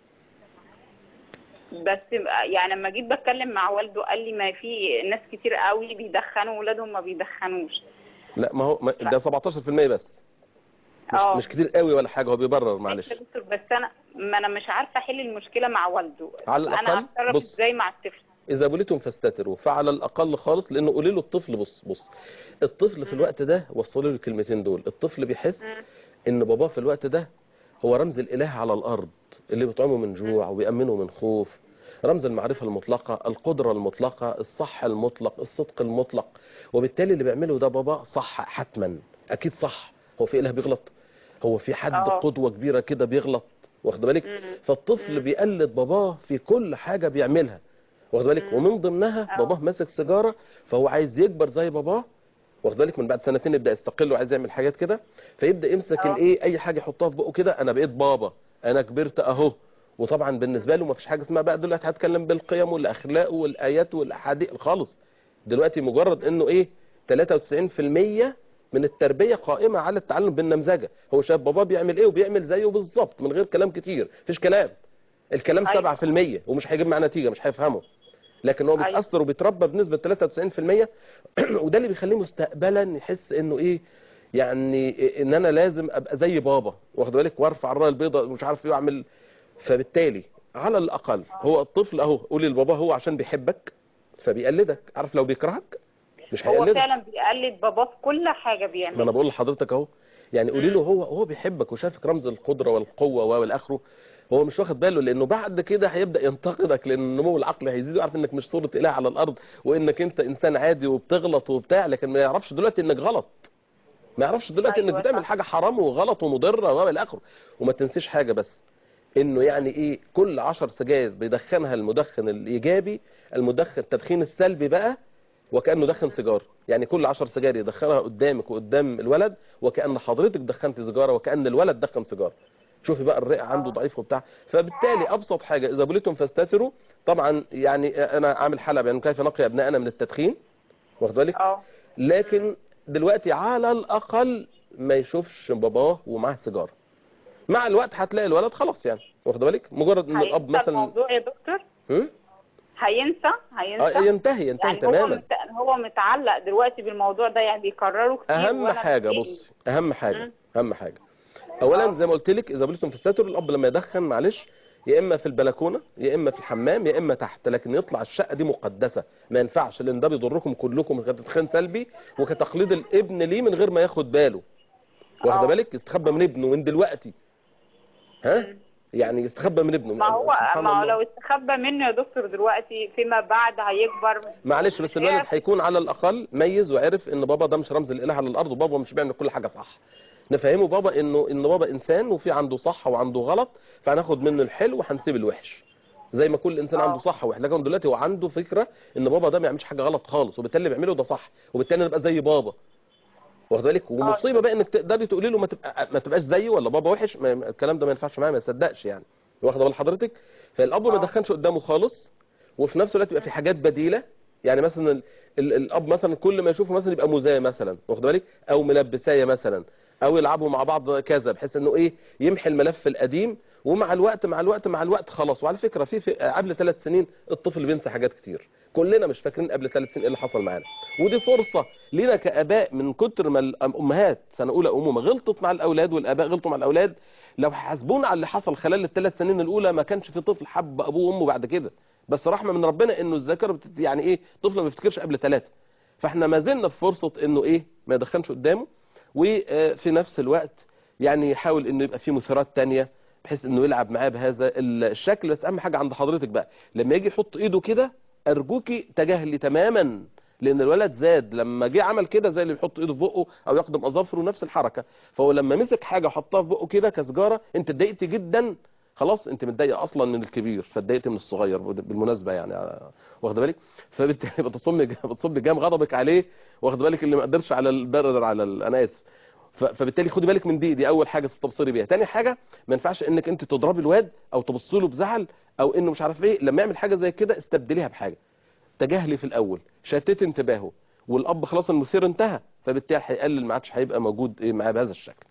بس يعني لما جيت بتكلم مع والده قال لي ما في ناس كتير قوي بيدخنوا ولادهم ما بيدخنوش لا ما هو ما ده 17% بس مش اه مش كتير قوي ولا حاجه هو بيبرر معلش ماشي يا دكتور بس انا ما انا مش عارفه احل المشكله مع والده على الأقل انا هتصرف بص. ازاي مع الطفل اذا بليتم فاستتروا فعلى الاقل خالص لانه قولي له الطفل بص بص الطفل في الوقت ده وصلوا له الكلمتين دول الطفل بيحس مم. ان باباه في الوقت ده هو رمز الاله على الارض اللي بيطعمه من جوع وبيأمنه من خوف رمز المعرفة المطلقة القدرة المطلقة الصح المطلق الصدق المطلق وبالتالي اللي بيعمله ده بابا صح حتما اكيد صح هو في اله بيغلط هو في حد آه. قدوة كبيرة كده بيغلط واخد بالك مم. فالطفل مم. بيقلد باباه في كل حاجة بيعملها واخد بالك مم. ومن ضمنها آه. باباه ماسك سيجارة فهو عايز يكبر زي باباه واخد بالك من بعد سنتين يبدا يستقل وعايز يعمل حاجات كده فيبدا يمسك آه. الايه اي حاجه يحطها في بقه كده انا بقيت بابا انا كبرت اهو وطبعا بالنسبه له ما فيش حاجه اسمها بقى دلوقتي هتكلم بالقيم والاخلاق والايات والاحاديث خالص دلوقتي مجرد انه ايه 93% من التربيه قائمه على التعلم بالنمذجه هو شايف باباه بيعمل ايه وبيعمل زيه بالظبط من غير كلام كتير مفيش كلام الكلام أيوة. 7% ومش هيجيب معاه نتيجه مش هيفهمه لكن هو أيوة. بيتاثر وبيتربى بنسبه 93% وده اللي بيخليه مستقبلا يحس انه ايه يعني ان انا لازم ابقى زي بابا واخد بالك وارفع الرايه البيضاء ومش عارف ايه واعمل فبالتالي على الاقل هو الطفل اهو قولي لبابا هو عشان بيحبك فبيقلدك عارف لو بيكرهك مش هو هيقلدك فعلا بيقلد باباه في كل حاجه ما بيعملها انا بقول لحضرتك اهو يعني قولي له هو هو بيحبك وشافك رمز القدره والقوه والى اخره هو مش واخد باله لانه بعد كده هيبدا ينتقدك لان النمو العقلي هيزيد ويعرف انك مش صوره اله على الارض وانك انت انسان عادي وبتغلط وبتاع لكن ما يعرفش دلوقتي انك غلط ما يعرفش دلوقتي أيوة انك بتعمل صح. حاجه حرام وغلط ومضره والى اخره وما تنسيش حاجه بس انه يعني ايه كل عشر سجاير بيدخنها المدخن الايجابي المدخن التدخين السلبي بقى وكانه دخن سيجاره يعني كل عشر سجاير يدخنها قدامك وقدام الولد وكان حضرتك دخنت سيجاره وكان الولد دخن سيجاره شوفي بقى الرئه عنده ضعيف وبتاع فبالتالي ابسط حاجه اذا بليتم فاستتروا طبعا يعني انا عامل حلقه يعني كيف نقي ابنائنا من التدخين واخد بالك اه لكن دلوقتي على الاقل ما يشوفش باباه ومعاه سيجاره مع الوقت هتلاقي الولد خلاص يعني واخد بالك مجرد ان الاب هينسى مثلا الموضوع يا دكتور هم؟ هينسى آه، هينسى ينتهي ينتهي يعني هو تماما مت... هو متعلق دلوقتي بالموضوع ده يعني بيكرره كتير اهم وأنا حاجه بتضايق. بص اهم حاجه مم. اهم حاجه اولا زي ما قلت لك اذا بليتم في الستر الاب لما يدخن معلش يا اما في البلكونه يا اما في الحمام يا اما تحت لكن يطلع الشقه دي مقدسه ما ينفعش لان ده بيضركم كلكم كتدخين سلبي وكتقليد الابن ليه من غير ما ياخد باله واخده آه. بالك يستخبى من ابنه من دلوقتي ها يعني يستخبى من ابنه ما هو سبحان ما هو الله. لو استخبى منه يا دكتور دلوقتي فيما بعد هيكبر معلش بس الولد هيكون على الاقل ميز وعرف ان بابا ده مش رمز الاله على الارض وبابا مش بيعمل كل حاجه صح نفهمه بابا انه ان بابا انسان وفي عنده صح وعنده غلط فهناخد منه الحلو وهنسيب الوحش زي ما كل انسان آه. عنده صح ووحش لكن دلوقتي هو عنده فكره ان بابا ده ما يعملش حاجه غلط خالص وبالتالي اللي بيعمله ده صح وبالتالي نبقى زي بابا واخد بالك ومصيبه بقى انك تقدري تقولي له ما تبقى ما تبقاش زيي ولا بابا وحش ما الكلام ده ما ينفعش معاه ما يصدقش يعني واخده بال حضرتك فالاب ما آه. يدخنش قدامه خالص وفي نفس الوقت يبقى في حاجات بديله يعني مثلا ال ال الاب مثلا كل ما يشوفه مثلا يبقى مزايا مثلا واخد بالك او ملبسايه مثلا او يلعبوا مع بعض كذا بحيث انه ايه يمحي الملف القديم ومع الوقت مع الوقت مع الوقت خلاص وعلى فكره في, في قبل ثلاث سنين الطفل بينسى حاجات كتير كلنا مش فاكرين قبل ثلاث سنين ايه اللي حصل معانا ودي فرصه لينا كاباء من كتر ما الامهات سنه اولى امومه غلطت مع الاولاد والاباء غلطوا مع الاولاد لو حاسبونا على اللي حصل خلال الثلاث سنين الاولى ما كانش في طفل حب ابوه وامه بعد كده بس رحمه من ربنا انه الذاكره بتت... يعني ايه طفل ما بيفتكرش قبل ثلاثه فاحنا ما زلنا في فرصه انه ايه ما يدخنش قدامه وفي نفس الوقت يعني يحاول انه يبقى فيه مثيرات تانية بحيث انه يلعب معاه بهذا الشكل بس اهم حاجه عند حضرتك بقى لما يجي يحط ايده كده ارجوكي تجاهلي تماما لان الولد زاد لما جه عمل كده زي اللي بيحط ايده في بقه او يقدم اظافره نفس الحركه فهو لما مسك حاجه وحطها في بقه كده كسجاره انت اتضايقتي جدا خلاص انت متضايقه اصلا من الكبير فاتضايقت من الصغير بالمناسبه يعني واخد بالك فبالتالي بتصب بتصب جام غضبك عليه واخد بالك اللي ما قدرش على البرر على ال- انا اسف ف- فبالتالي خدي بالك من دي دي اول حاجه تستبصري بيها تاني حاجه ما ينفعش انك انت تضربي الواد او تبص له بزعل او انه مش عارف ايه لما يعمل حاجه زي كده استبدليها بحاجه تجاهلي في الاول شتت انتباهه والاب خلاص المثير انتهى فبالتالي هيقلل ما عادش هيبقى موجود ايه معاه بهذا الشكل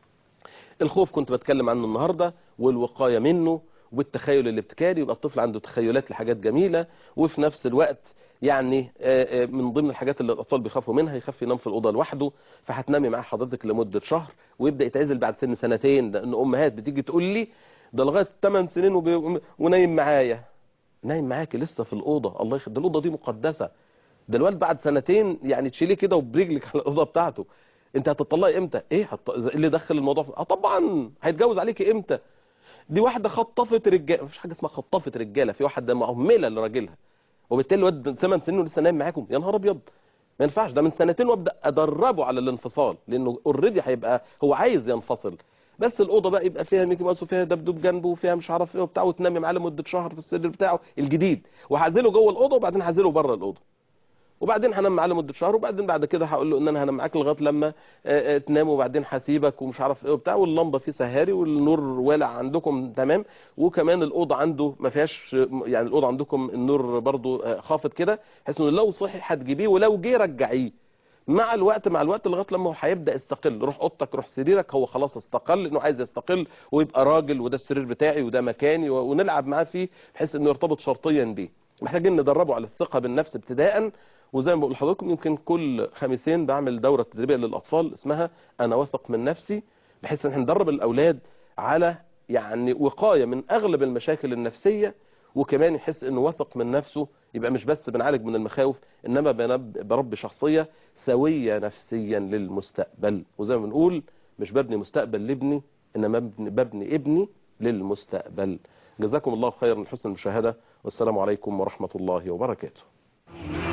الخوف كنت بتكلم عنه النهارده والوقايه منه والتخيل الابتكاري يبقى الطفل عنده تخيلات لحاجات جميله وفي نفس الوقت يعني آه، آه، من ضمن الحاجات اللي الاطفال بيخافوا منها يخاف ينام في الاوضه لوحده فهتنامي مع حضرتك لمده شهر ويبدا يتعزل بعد سن سنتين لان امهات بتيجي تقول لي ده لغايه 8 سنين وبي... ونايم معايا نايم معاكي لسه في الاوضه الله يخلي ده الاوضه دي مقدسه ده الواد بعد سنتين يعني تشيليه كده وبرجلك على الاوضه بتاعته انت هتطلقي امتى ايه هت... إيه اللي دخل الموضوع في... اه طبعا هيتجوز عليكي امتى دي واحده خطفت رجاله مفيش حاجه اسمها خطفت رجاله في واحده مهمله لراجلها وبالتالي الواد 8 سنين ولسه نايم معاكم يا نهار ابيض ما ينفعش ده من سنتين وابدا ادربه على الانفصال لانه اوريدي هيبقى هو عايز ينفصل بس الاوضه بقى يبقى فيها ميكي ماوس وفيها دبدوب جنبه وفيها مش عارف ايه وبتاع وتنامي معاه لمده شهر في السرير بتاعه الجديد وهعزله جوه الاوضه وبعدين هعزله بره الاوضه وبعدين هنام معاه لمده شهر وبعدين بعد كده هقول له ان انا هنام معاك لغايه لما آه، آه، تنام وبعدين هسيبك ومش عارف ايه وبتاع واللمبه فيه سهاري والنور والع عندكم تمام وكمان الاوضه عنده ما فيهاش يعني الاوضه عندكم النور برضو آه، خافت كده بحيث انه لو صحي هتجيبيه ولو جه رجعيه مع الوقت مع الوقت لغايه لما هو هيبدا يستقل روح اوضتك روح سريرك هو خلاص استقل انه عايز يستقل ويبقى راجل وده السرير بتاعي وده مكاني و- ونلعب معاه فيه بحيث انه يرتبط شرطيا بيه محتاجين ندربه على الثقه بالنفس ابتداء وزي ما بقول لحضراتكم يمكن كل خميسين بعمل دوره تدريبيه للاطفال اسمها انا واثق من نفسي بحيث ان احنا ندرب الاولاد على يعني وقايه من اغلب المشاكل النفسيه وكمان يحس انه واثق من نفسه يبقى مش بس بنعالج من المخاوف انما بنب- بربي شخصيه سويه نفسيا للمستقبل وزي ما بنقول مش ببني مستقبل لابني انما ببني, ببني ابني للمستقبل جزاكم الله خيرا لحسن المشاهده والسلام عليكم ورحمه الله وبركاته